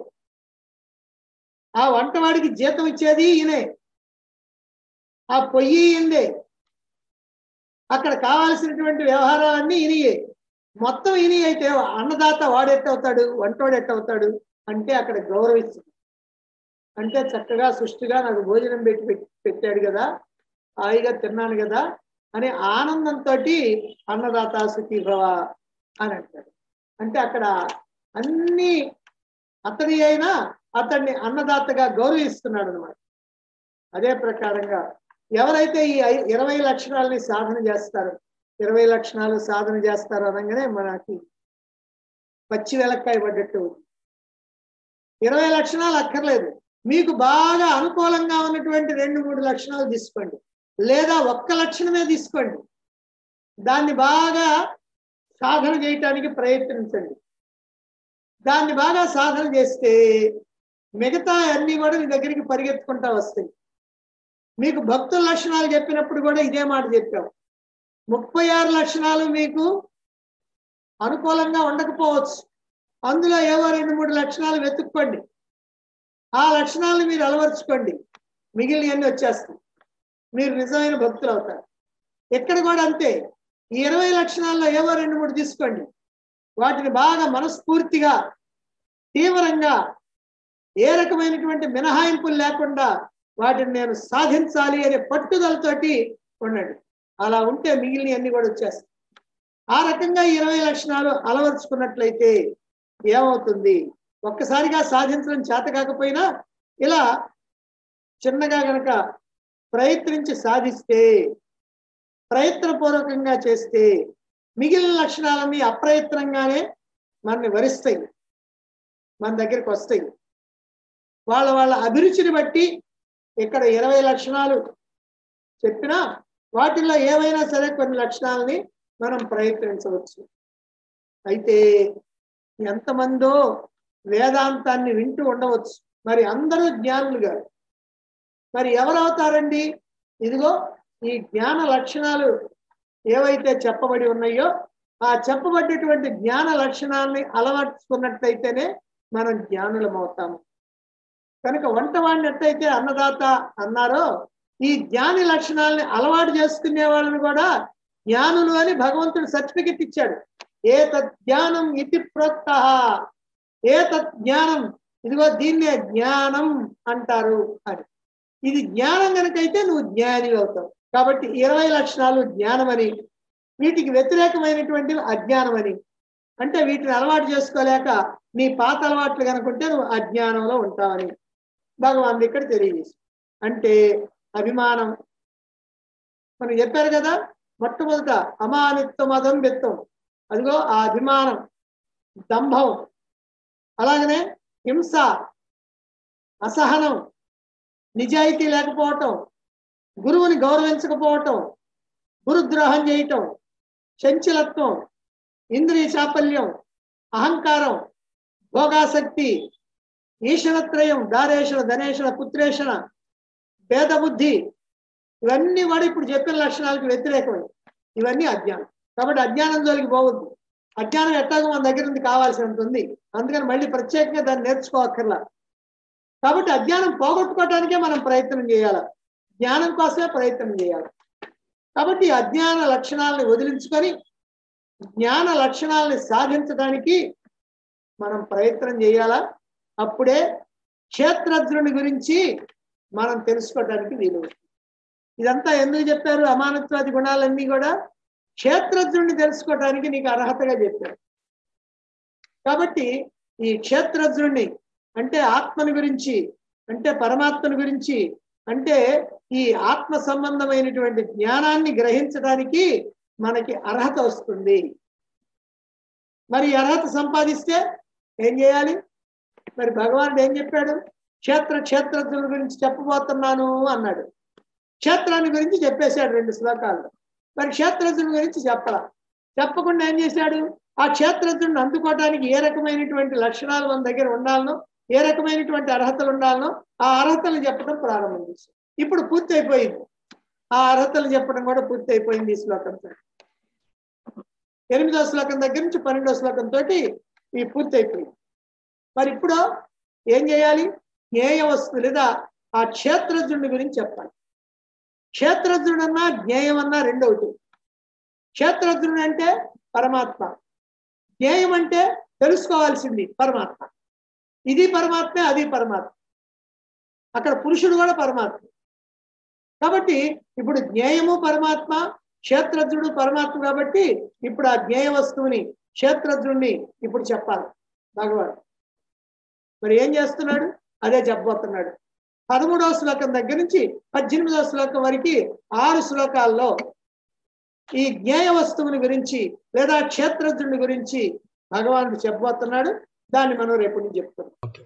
ఆ వంటవాడికి జీతం ఇచ్చేది ఈయనే ఆ పొయ్యి ఈయందే అక్కడ కావాల్సినటువంటి వ్యవహారాలన్నీ ఈయనయే మొత్తం ఈయన అయితే అన్నదాత వాడు ఎట్టవుతాడు వంటవాడు ఎట్టవుతాడు అంటే అక్కడ గౌరవిస్తుంది అంటే చక్కగా సుష్టిగా నాకు భోజనం పెట్టి పెట్టి- పెట్టాడు కదా హాయిగా తిన్నాను కదా అనే ఆనందంతో అన్నదాత సుఖీభవ అని అంటాడు అంటే అక్కడ అన్ని అతడి అయినా అతన్ని అన్నదాతగా గౌరవిస్తున్నాడు అనమాట అదే ప్రకారంగా ఎవరైతే ఈ ఐ- ఇరవై లక్షణాలని సాధన చేస్తారో ఇరవై లక్షణాలు సాధన చేస్తారు అనగానే మనకి పచ్చి వెలక్కాయ పడ్డట్టు అవుతుంది. ఇరవై లక్షణాలు అక్కర్లేదు మీకు బాగా అనుకూలంగా ఉన్నటువంటి రెండు మూడు లక్షణాలు తీసుకోండి లేదా ఒక్క లక్షణమే తీసుకోండి దాన్ని బాగా సాధన చేయటానికి ప్రయత్నించండి దాన్ని బాగా సాధన చేస్తే మిగతా అన్ని కూడా మీ దగ్గరికి పరిగెత్తుకుంటా వస్తాయి మీకు భక్తుల లక్షణాలు చెప్పినప్పుడు కూడా ఇదే మాట చెప్పాం ముప్పై ఆరు లక్షణాలు మీకు అనుకూలంగా ఉండకపోవచ్చు అందులో ఏవో రెండు మూడు లక్షణాలు వెతుక్కోండి ఆ లక్షణాలను మీరు అలవర్చుకోండి మిగిలినవన్నీ వచ్చేస్తాయి మీరు నిజమైన భక్తులు అవుతారు ఇక్కడ కూడా అంతే ఈ ఇరవై లక్షణాల్లో ఏవో రెండు మూడు తీసుకోండి వాటిని బాగా మనస్ఫూర్తిగా తీవ్రంగా ఏ రకమైనటువంటి మినహాయింపులు లేకుండా వాటిని నేను సాధించాలి అనే పట్టుదలతోటి ఉండండి అలా ఉంటే మిగిలిన అన్ని కూడా వచ్చేస్తాయి ఆ రకంగా ఈ ఇరవై లక్షణాలు అలవర్చుకున్నట్లయితే ఏమవుతుంది ఒక్కసారిగా సాధించడం చేత కాకపోయినా ఇలా చిన్నగా గనక ప్రయత్నించి సాధిస్తే ప్రయత్నపూర్వకంగా చేస్తే మిగిలిన లక్షణాలన్నీ అప్రయత్నంగానే మనని వరిస్తాయి మన దగ్గరికి వస్తాయి వాళ్ళ వాళ్ళ అభిరుచిని బట్టి ఇక్కడ ఇరవై లక్షణాలు చెప్పినా వాటిల్లో ఏవైనా సరే కొన్ని లక్షణాలని మనం ప్రయత్నించవచ్చు అయితే ఎంతమందో వేదాంతాన్ని వింటూ ఉండవచ్చు మరి అందరూ జ్ఞానులు గారు మరి ఎవరవుతారండి ఇదిగో ఈ జ్ఞాన లక్షణాలు ఏవైతే చెప్పబడి ఉన్నాయో ఆ చెప్పబడ్డటువంటి జ్ఞాన లక్షణాలని అలవర్చుకున్నట్లయితేనే మనం జ్ఞానులం అవుతాము కనుక వంట వాడినట్టయితే అన్నదాత అన్నారో ఈ జ్ఞాని లక్షణాలని అలవాటు చేసుకునే వాళ్ళని కూడా జ్ఞానులు అని భగవంతుడు సర్టిఫికెట్ ఇచ్చాడు ఏ జ్ఞానం ఇది ప్రోక్త ఏ జ్ఞానం ఇదిగో దీన్నే జ్ఞానం అంటారు అని ఇది జ్ఞానం కనుకైతే నువ్వు జ్ఞాని అవుతావు కాబట్టి ఇరవై లక్షణాలు జ్ఞానమని వీటికి వ్యతిరేకమైనటువంటివి అజ్ఞానమని అంటే వీటిని అలవాటు చేసుకోలేక నీ పాత అలవాట్లు కనుకుంటే నువ్వు అజ్ఞానంలో ఉంటావని భగవాన్ ఇక్కడ తెలియజేసి అంటే అభిమానం మనం చెప్పారు కదా మొట్టమొదట అమానిత్వం అదంబిత్వం అదిగో ఆ అభిమానం దంభం అలాగనే హింస అసహనం నిజాయితీ లేకపోవటం గురువుని గౌరవించకపోవటం గురుద్రోహం చేయటం చంచలత్వం ఇంద్రియ చాపల్యం అహంకారం భోగాసక్తి ఈశ్వరత్రయం దారేషణ ధనేషణ పుత్రేషణ భేదబుద్ధి ఇవన్నీ వాడు ఇప్పుడు చెప్పిన లక్షణాలకు వ్యతిరేకమే ఇవన్నీ అజ్ఞానం కాబట్టి అజ్ఞానం జోలికి పోవద్దు అజ్ఞానం ఎట్టాగో మన దగ్గర నుండి కావాల్సినంత ఉంది అందుకని మళ్ళీ ప్రత్యేకంగా దాన్ని నేర్చుకోవక్కర్లా కాబట్టి అజ్ఞానం పోగొట్టుకోవటానికే మనం ప్రయత్నం చేయాలి జ్ఞానం కోసమే ప్రయత్నం చేయాలి కాబట్టి ఈ అజ్ఞాన లక్షణాలను వదిలించుకొని జ్ఞాన లక్షణాలని సాధించడానికి మనం ప్రయత్నం చేయాలా అప్పుడే క్షేత్రజ్ఞుని గురించి మనం తెలుసుకోవడానికి వీలు ఇదంతా ఎందుకు చెప్పారు అమానత్వాది గుణాలన్నీ కూడా క్షేత్రజ్ఞుడిని తెలుసుకోవడానికి నీకు అర్హతగా చెప్పారు కాబట్టి ఈ క్షేత్రజ్ఞుడిని అంటే ఆత్మని గురించి అంటే పరమాత్మని గురించి అంటే ఈ ఆత్మ సంబంధమైనటువంటి జ్ఞానాన్ని గ్రహించడానికి మనకి అర్హత వస్తుంది మరి ఈ అర్హత సంపాదిస్తే ఏం చేయాలి మరి భగవానుడు ఏం చెప్పాడు క్షేత్ర క్షేత్రజ్ఞుల గురించి చెప్పబోతున్నాను అన్నాడు క్షేత్రాన్ని గురించి చెప్పేశాడు రెండు శ్లోకాలు మరి క్షేత్రజ్ఞుని గురించి చెప్పాల చెప్పకుండా ఏం చేశాడు ఆ క్షేత్రజ్ఞుడిని అందుకోవటానికి ఏ రకమైనటువంటి లక్షణాలు మన దగ్గర ఉండాలనో ఏ రకమైనటువంటి అర్హతలు ఉండాలనో ఆ అర్హతలు చెప్పడం ప్రారంభం చేశాడు ఇప్పుడు పూర్తి అయిపోయింది ఆ అర్హతలు చెప్పడం కూడా పూర్తి అయిపోయింది ఈ శ్లోకంతో ఎనిమిదో శ్లోకం దగ్గర నుంచి పన్నెండో శ్లోకం తోటి ఈ పూర్తి అయిపోయింది మరి ఇప్పుడు ఏం చేయాలి జ్ఞేయ వస్తువు లేదా ఆ క్షేత్రజ్ఞుడి గురించి చెప్పాలి క్షేత్రజ్ఞుడన్నా జ్ఞేయమన్నా రెండవటి క్షేత్రజ్ఞుడు అంటే పరమాత్మ జ్ఞేయం అంటే తెలుసుకోవాల్సింది పరమాత్మ ఇది పరమాత్మ అది పరమాత్మ అక్కడ పురుషుడు కూడా పరమాత్మ కాబట్టి ఇప్పుడు జ్ఞేయము పరమాత్మ క్షేత్రజ్ఞుడు పరమాత్మ కాబట్టి ఇప్పుడు ఆ జ్ఞేయ వస్తువుని క్షేత్రజ్ఞుడిని ఇప్పుడు చెప్పాలి భగవాన్ మరి ఏం చేస్తున్నాడు అదే చెప్పబోతున్నాడు పదమూడవ శ్లోకం దగ్గర నుంచి పద్దెనిమిదవ శ్లోకం వరకు ఆరు శ్లోకాల్లో ఈ జ్ఞేయ వస్తువుని గురించి లేదా క్షేత్రజ్ఞుని గురించి భగవానుడు చెప్పబోతున్నాడు దాన్ని మనం రేపు నుంచి చెప్తాం